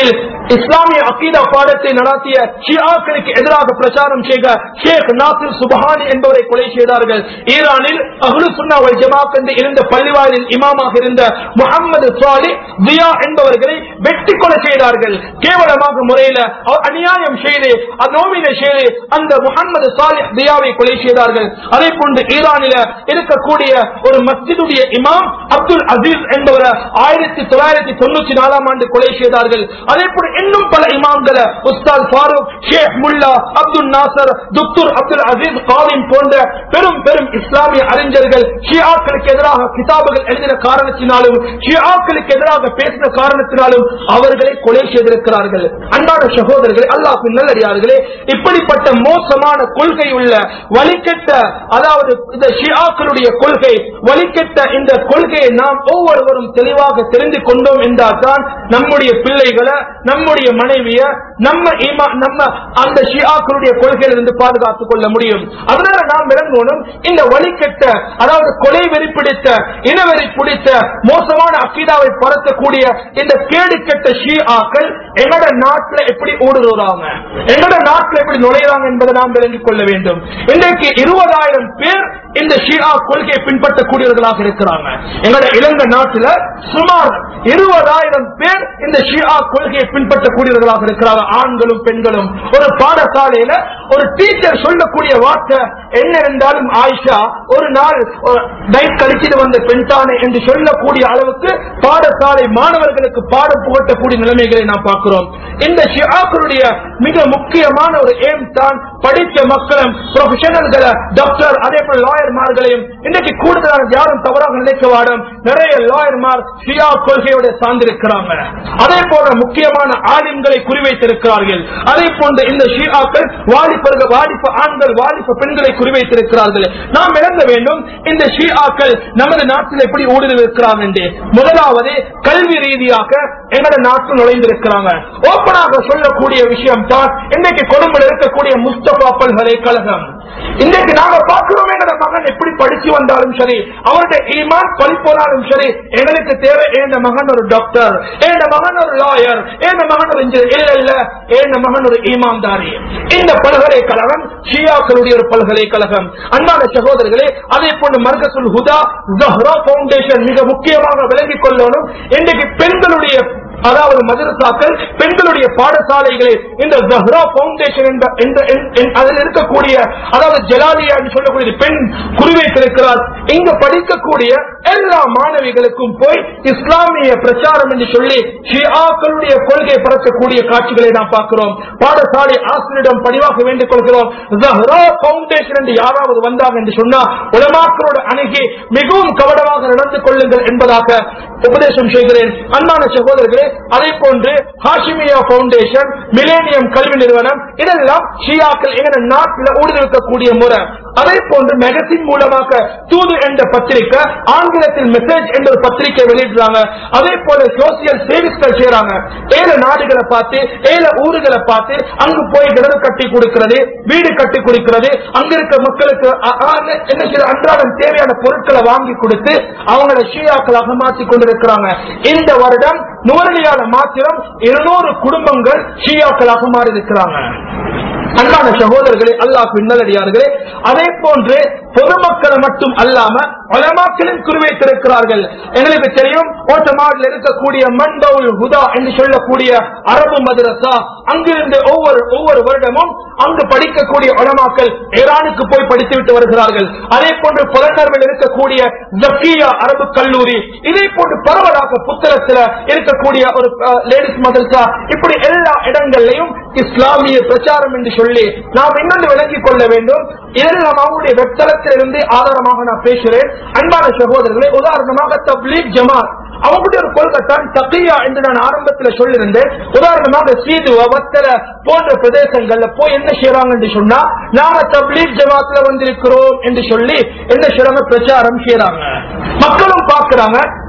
இஸ்லாமிய அக்கீதா பாடத்தை நடத்திய ஷியாக்களுக்கு எதிராக பிரச்சாரம் செய்த ஷேக் நாசிர் சுபஹானி என்பவரை கொலை செய்தார்கள் ஈரானில் அஹ்லு சுன்னா வல் ஜமாத் என்று இருந்த பள்ளிவாயில் இமாமாக இருந்த முகமது சாலி தியா என்பவர்களை வெட்டி கொலை செய்தார்கள் கேவலமாக முறையில அவர் அநியாயம் செய்து நோவினை செய்து அந்த முகமது சாலி தியாவை கொலை செய்தார்கள் அதே போன்று ஈரானில இருக்கக்கூடிய ஒரு மஸ்ஜிதுடைய இமாம் அப்துல் அசீஸ் என்பவரை ஆயிரத்தி தொள்ளாயிரத்தி தொண்ணூத்தி நாலாம் ஆண்டு கொலை செய்தார்கள் அதே போல இன்னும் பல இமாம்களை உஸ்தாத் ஃபாரூக் ஷேக் முல்லா அப்துல் நாசர் துக்தூர் அப்துல் அசீஸ் காலிம் போன்ற பெரும் பெரும் இஸ்லாமிய அறிஞர்கள் ஷியாக்களுக்கு எதிராக கிதாபுகள் எழுதின காரணத்தினாலும் ஷியாக்களுக்கு எதிராக பேசின காரணத்தினாலும் அவர்களை கொலை செய்திருக்கிறார்கள் அன்பான சகோதரர்களே அல்லாஹ் நல்லடியார்களே இப்படிப்பட்ட மோசமான கொள்கை உள்ள வழிகட்ட அதாவது இந்த ஷியாக்களுடைய கொள்கை வழிகட்ட இந்த கொள்கையை நாம் ஒவ்வொருவரும் தெளிவாக தெரிந்து கொண்டோம் என்றால் தான் நம்முடைய பிள்ளைகளை நம்முடைய மனைவிய நம்ம ஈமா நம்ம அந்த ஷியாக்களுடைய கொள்கையிலிருந்து பாதுகாத்துக் கொள்ள முடியும் அதனால நாம் விளங்கணும் இந்த வழிகட்ட அதாவது கொலை வெறி பிடித்த இனவெறி பிடித்த மோசமான அக்கீதாவை பரத்தக்கூடிய இந்த கேடு கெட்ட ஷியாக்கள் எங்கட நாட்டில் எப்படி ஊடுருவாங்க எங்கட நாட்டில் எப்படி நுழைகிறாங்க என்பதை நாம் விளங்கிக் கொள்ள வேண்டும் இன்றைக்கு இருபதாயிரம் பேர் இந்த ஷியா கொள்கையை பின்பற்றக்கூடியவர்களாக இருக்கிறாங்க எங்கட இலங்கை நாட்டில் சுமார் இருபதாயிரம் பேர் இந்த ஷியா கொள்கையை பின்பற்றக்கூடியவர்களாக இருக்கிறாங்க ஆண்களும் பெண்களும் ஒரு பாடசாலையில ஒரு டீச்சர் சொல்லக்கூடிய வார்த்தை என்ன இருந்தாலும் ஆயிஷா ஒரு நாள் நைட் கழிச்சிட்டு வந்த பெண் தானே என்று சொல்லக்கூடிய அளவுக்கு பாடசாலை மாணவர்களுக்கு பாடம் புகட்டக்கூடிய நிலைமைகளை நாம் பார்க்கிறோம் இந்த ஷியாக்களுடைய மிக முக்கியமான ஒரு எய்ம் தான் படித்த மக்களும் ப்ரொஃபஷனல்களை டாக்டர் அதே போல லாயர்மார்களையும் இன்றைக்கு கூடுதலாக யாரும் தவறாக நினைக்க வாடும் நிறைய லாயர்மார் ஷியா கொள்கையோட சார்ந்திருக்கிறாங்க அதே போல முக்கியமான ஆலிம்களை குறிவைத்திருக்கிறார்கள் அதே போன்ற இந்த ஷியாக்கள் வாலிபர்கள் வாலிப ஆண்கள் வாலிப பெண்களை குறிவைத்திருக்கிறார்கள் நாம் இழந்த வேண்டும் இந்த ஷியாக்கள் நமது நாட்டில் எப்படி ஊடுருவிருக்கிறாங்க என்று முதலாவது கல்வி ரீதியாக எங்களோட நாட்டில் நுழைந்திருக்கிறாங்க ஓப்பனாக சொல்லக்கூடிய விஷயம் தான் இன்றைக்கு கொழும்புல இருக்கக்கூடிய முஸ்தபா பல்கலைக்கழகம் இன்றைக்கு நாங்க பார்க்கிறோம் எங்களோட மகன் எப்படி படிச்சு வந்தாலும் சரி அவருடைய ஈமான் பழி போனாலும் சரி எங்களுக்கு தேவை என் மகன் ஒரு டாக்டர் என் மகன் ஒரு லாயர் என் மகன் ஒரு இன்ஜினியர் இல்ல இல்ல என் மகன் ஒரு ஈமான்தாரி இந்த பல்கலைக்கழகம் ஷியாக்களுடைய ஒரு பல்கலைக்கழகம் அன்பான சகோதரர்களே அதே போன்று மர்கசுல் ஹுதா ஜஹ்ரா பவுண்டேஷன் மிக முக்கியமாக விளங்கிக் கொள்ளணும் இன்றைக்கு பெண்களுடைய அதாவது மதரசாக்கள் பெண்களுடைய பாடசாலைகளை இந்த ஜஹ்ரா பவுண்டேஷன் என்ற என்ற- என்- என்- அதில் இருக்கக்கூடிய அதாவது ஜலாலியா என்று சொல்லக்கூடிய பெண் குறிவைத்திருக்கிறார் இங்க படிக்கக்கூடிய எல்லா மாணவிகளுக்கும் போய் இஸ்லாமிய பிரச்சாரம் என்று சொல்லி ஷியாக்களுடைய கொள்கை பரத்தக்கூடிய காட்சிகளை நாம் பார்க்கிறோம் பாடசாலை ஆசிரியரிடம் பணிவாக வேண்டிக் கொள்கிறோம் ஜஹ்ரா பவுண்டேஷன் என்று யாராவது வந்தாங்க என்று சொன்னா உலமாக்களோட அணுகி மிகவும் கவனமாக நடந்து கொள்ளுங்கள் என்பதாக உபதேசம் செய்கிறேன் அன்பான சகோதரர்களே அதே போன்று ஹாஷிமியா பவுண்டேஷன் மிலேனியம் கல்வி நிறுவனம் இதெல்லாம் ஷியாக்கள் எங்க நாட்டில் ஊடுருவக்கூடிய முறை அதே போன்று மெகசின் மூலமாக தூது என்ற பத்திரிக்கை ஆங்கிலத்தில் மெசேஜ் என்ற ஒரு பத்திரிகை வெளியிடுறாங்க அதே போல சோசியல் சர்வீஸ்கள் செய்யறாங்க ஏழு நாடுகளை பார்த்து ஏழு ஊர்களை பார்த்து அங்கு போய் கிணறு கட்டி கொடுக்கிறது வீடு கட்டி கொடுக்கிறது அங்க இருக்க மக்களுக்கு அ- அ- என்ன செய்ய அன்றாடம் தேவையான பொருட்களை வாங்கி கொடுத்து அவங்களை ஷியாக்களாக மாற்றிக் கொண்டிருக்கிறாங்க இந்த வருடம் நுவரலியால மாத்திரம் இருநூறு குடும்பங்கள் ஷியாக்களாக மாறி இருக்கிறாங்க அன்பான சகோதரர்களே அல்லாஹ் பின்னலடியார்களே அதே போன்று பொதுமக்களை மட்டும் அல்லாம உலமாக்களின் குறிவைத்திருக்கிறார்கள் எங்களுக்கு தெரியும் ஓட்டமாடில் இருக்கக்கூடிய மண்டவுல் ஹுதா என்று சொல்லக்கூடிய அரபு மதரசா அங்கிருந்து ஒவ்வொரு ஒவ்வொரு வருடமும் அங்கு படிக்கக்கூடிய உலமாக்கள் ஈரானுக்கு போய் படித்துவிட்டு வருகிறார்கள் அதே போன்று புலனர்வில் இருக்கக்கூடிய ஜக்கியா அரபு கல்லூரி இதே போன்று பரவலாக புத்தகத்தில் இருக்கக்கூடிய ஒரு லேடிஸ் மதரசா இப்படி எல்லா இடங்களிலையும் இஸ்லாமிய பிரச்சாரம் என்று சொல்லி நாம் இன்னொன்று விளங்கிக் கொள்ள வேண்டும் இதெல்லாம் அவங்களுடைய வெப்தளத்திலிருந்து ஆதாரமாக நான் பேசுகிறேன் அன்பான சகோதரர்களே உதாரணமாக தப்லீக் ஜமாத் அவங்களுடைய ஒரு கொள்கை தான் தக்கியா என்று நான் ஆரம்பத்தில் சொல்லியிருந்தேன் உதாரணமாக சீது வத்தல போன்ற பிரதேசங்கள்ல போய் என்ன செய்யறாங்க என்று சொன்னா நாம தப்லீக் ஜமாத்துல வந்திருக்கிறோம் என்று சொல்லி என்ன செய்யறாங்க பிரச்சாரம் செய்யறாங்க மக்களும் பார்க்கிறாங்க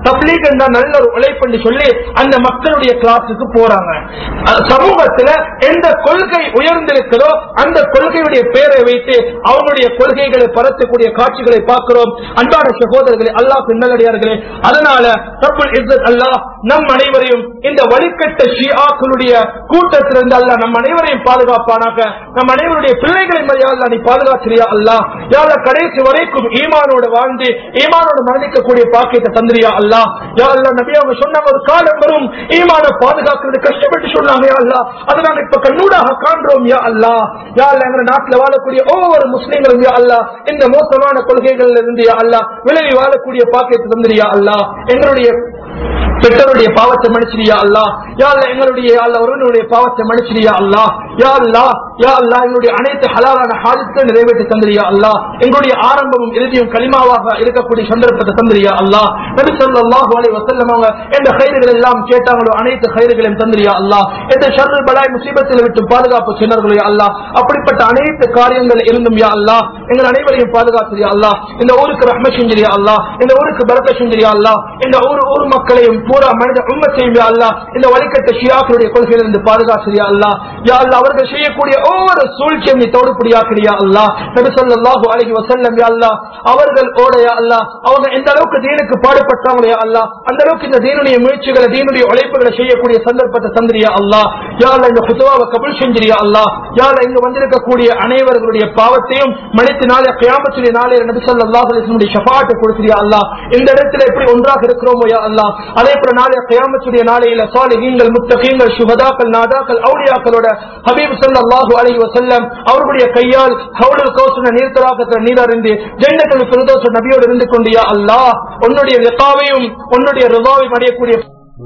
தப்லீக் என்றா நல்ல ஒரு உழைப்பு சொல்லி அந்த மக்களுடைய கிளாஸுக்கு போறாங்க அஹ் சமூகத்துல எந்த கொள்கை உயர்ந்திருக்கிறதோ அந்த கொள்கையுடைய பேரை வைத்து அவங்களுடைய கொள்கைகளை பரத்தக்கூடிய காட்சிகளை பார்க்கிறோம் அன்பான சகோதரர்களே அல்லாஹ் பின்னலடியார்களே அதனால ரப்புல் இஸ்ஸத் அல்லாஹ் நம் அனைவரையும் இந்த வழிகட்ட ஷியாக்களுடைய கூட்டத்திலிருந்து அல்லாஹ் நம் அனைவரையும் பாதுகாப்பானாக நம் அனைவருடைய பிள்ளைகளை மரியா அல்லாஹ் நீ பாதுகாக்கிறியா அல்லாஹ் யாழ கடைசி வரைக்கும் ஈமானோடு வாழ்ந்து ஈமானோடு மரணிக்கக்கூடிய பாக்கியத்தை தந்திரியா அல்லாஹ் யா அல்லாஹ் நபி அவங்க சொன்னாங்க ஒரு காலம் வரும் ஈமான பாதுகாக்கிறது கஷ்டப்பட்டு சொன்னாங்க யா அல்லாஹ் அதை நாங்க இப்ப கண்ணூடாக காண்றோம் யா அல்லாஹ் யா அல்லாஹ் எங்க நாட்டுல வாழக்கூடிய ஒவ்வொரு முஸ்லீம்களும் யா அல்லாஹ் இந்த மோசமான கொள்கைகள்ல இருந்து யா அல்லாஹ் விலகி வாழக்கூடிய பாக்கியத்தை தந்திரியா அல்லாஹ் எங்களுடைய பெற்றோருடைய பாவத்தை மன்னிச்சிரியா அல்லா யா அல்லா எங்களுடைய யா அல்லா ஒருவனுடைய பாவத்தை மன்னிச்சிரியா அல்லா யா அல்லா யா அல்லா எங்களுடைய அனைத்து ஹலாலான ஹாஜத்தை நிறைவேற்றி தந்திரியா அல்லா எங்களுடைய ஆரம்பமும் இறுதியும் களிமாவாக இருக்கக்கூடிய சந்தர்ப்பத்தை தந்திரியா அல்லா நபி ஸல்லல்லாஹு அலைஹி வஸல்லம் அவங்க எந்த கைதுகள் எல்லாம் கேட்டாங்களோ அனைத்து கைதுகளையும் தந்திரியா அல்லா எந்த ஷர்ரு பலாய் முசீபத்தில் விட்டு பாதுகாப்பு சொன்னார்களோ யா அல்லா அப்படிப்பட்ட அனைத்து காரியங்கள் இருந்தும் யா அல்லா எங்கள் அனைவரையும் பாதுகாத்திரியா அல்லா இந்த ஊருக்கு ரஹ்ம செஞ்சிரியா அல்லா இந்த ஊருக்கு பரக்க செஞ்சிரியா அல்லா இந்த ஊர் ஊர் மக்களையும் பூரா மனித உண்மத்தையும் யா அல்லா இந்த வழிகட்ட ஷியாக்களுடைய கொள்கையிலிருந்து பாதுகாத்திரியா அல்லா யா அல்லா அவர்கள் செய்யக்கூடிய ஒவ்வொரு சூழ்ச்சியும் நீ தோடுபடியாக்கிறியா அல்லா நபி ஸல்லல்லாஹு அலைஹி வஸல்லம் யா அல்லா அவர்கள் ஓடையா அல்லா அவங்க எந்த அளவுக்கு தீனுக்கு பாடுபட்டாங்களோ யா அல்லா அந்த அளவுக்கு இந்த தீனுடைய முயற்சிகளை தீனுடைய உழைப்புகளை செய்யக்கூடிய சந்தர்ப்பத்தை தந்திரியா அல்லா யா அல்லா இந்த குத்துவாவை கபுல் செஞ்சிரியா அல்லா யா அல்லா இங்க வந்திருக்கக்கூடிய அனைவர்களுடைய பாவத்தையும் மனித நாளை கியாமத்துடைய நாளே நபி ஸல்லல்லாஹு அலைஹி வஸல்லம் ஷஃபாஅத் கொடுத்திரியா அல்லா இந்த இடத்துல எப்படி ஒன்றாக இருக்கிறோமோ யா அல்லா அதே போல நாளை கியாமத்துடைய நாளையில சாலிஹீன்கள் முத்தகீன்கள் சுஹதாக்கள் நாதாக்கள் அவுலியாக்களோட ஹபீப் ஸல்லல்லாஹு அலைஹி வஸல்லம் அவர்களுடைய கையால் ஹவுலுல் கௌசர நீர்த்தராகத்துல நீரறிந்து ஜன்னத்துல் ஃபிர்தௌஸ் நபியோடு இருந்து கொண்டு யா அல்லாஹ் உன்னுடைய லிகாவையும் உன்னுடைய ரிதாவையும் அடையக்கூடிய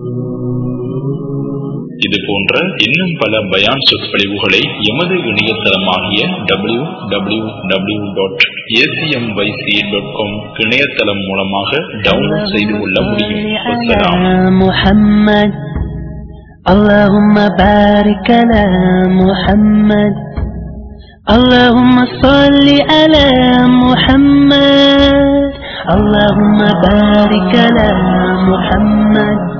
இது போன்ற இன்னும் பல பயான் சொற்பொழிவுகளை எமது இணையதளமாகிய W W W dot ACMYC dot com இணையதளம் மூலமாக டவுன்லோட் செய்து கொள்ள முடியும் வசலாம் محمد اللهم بارك على محمد اللهم صل على محمد اللهم بارك على محمد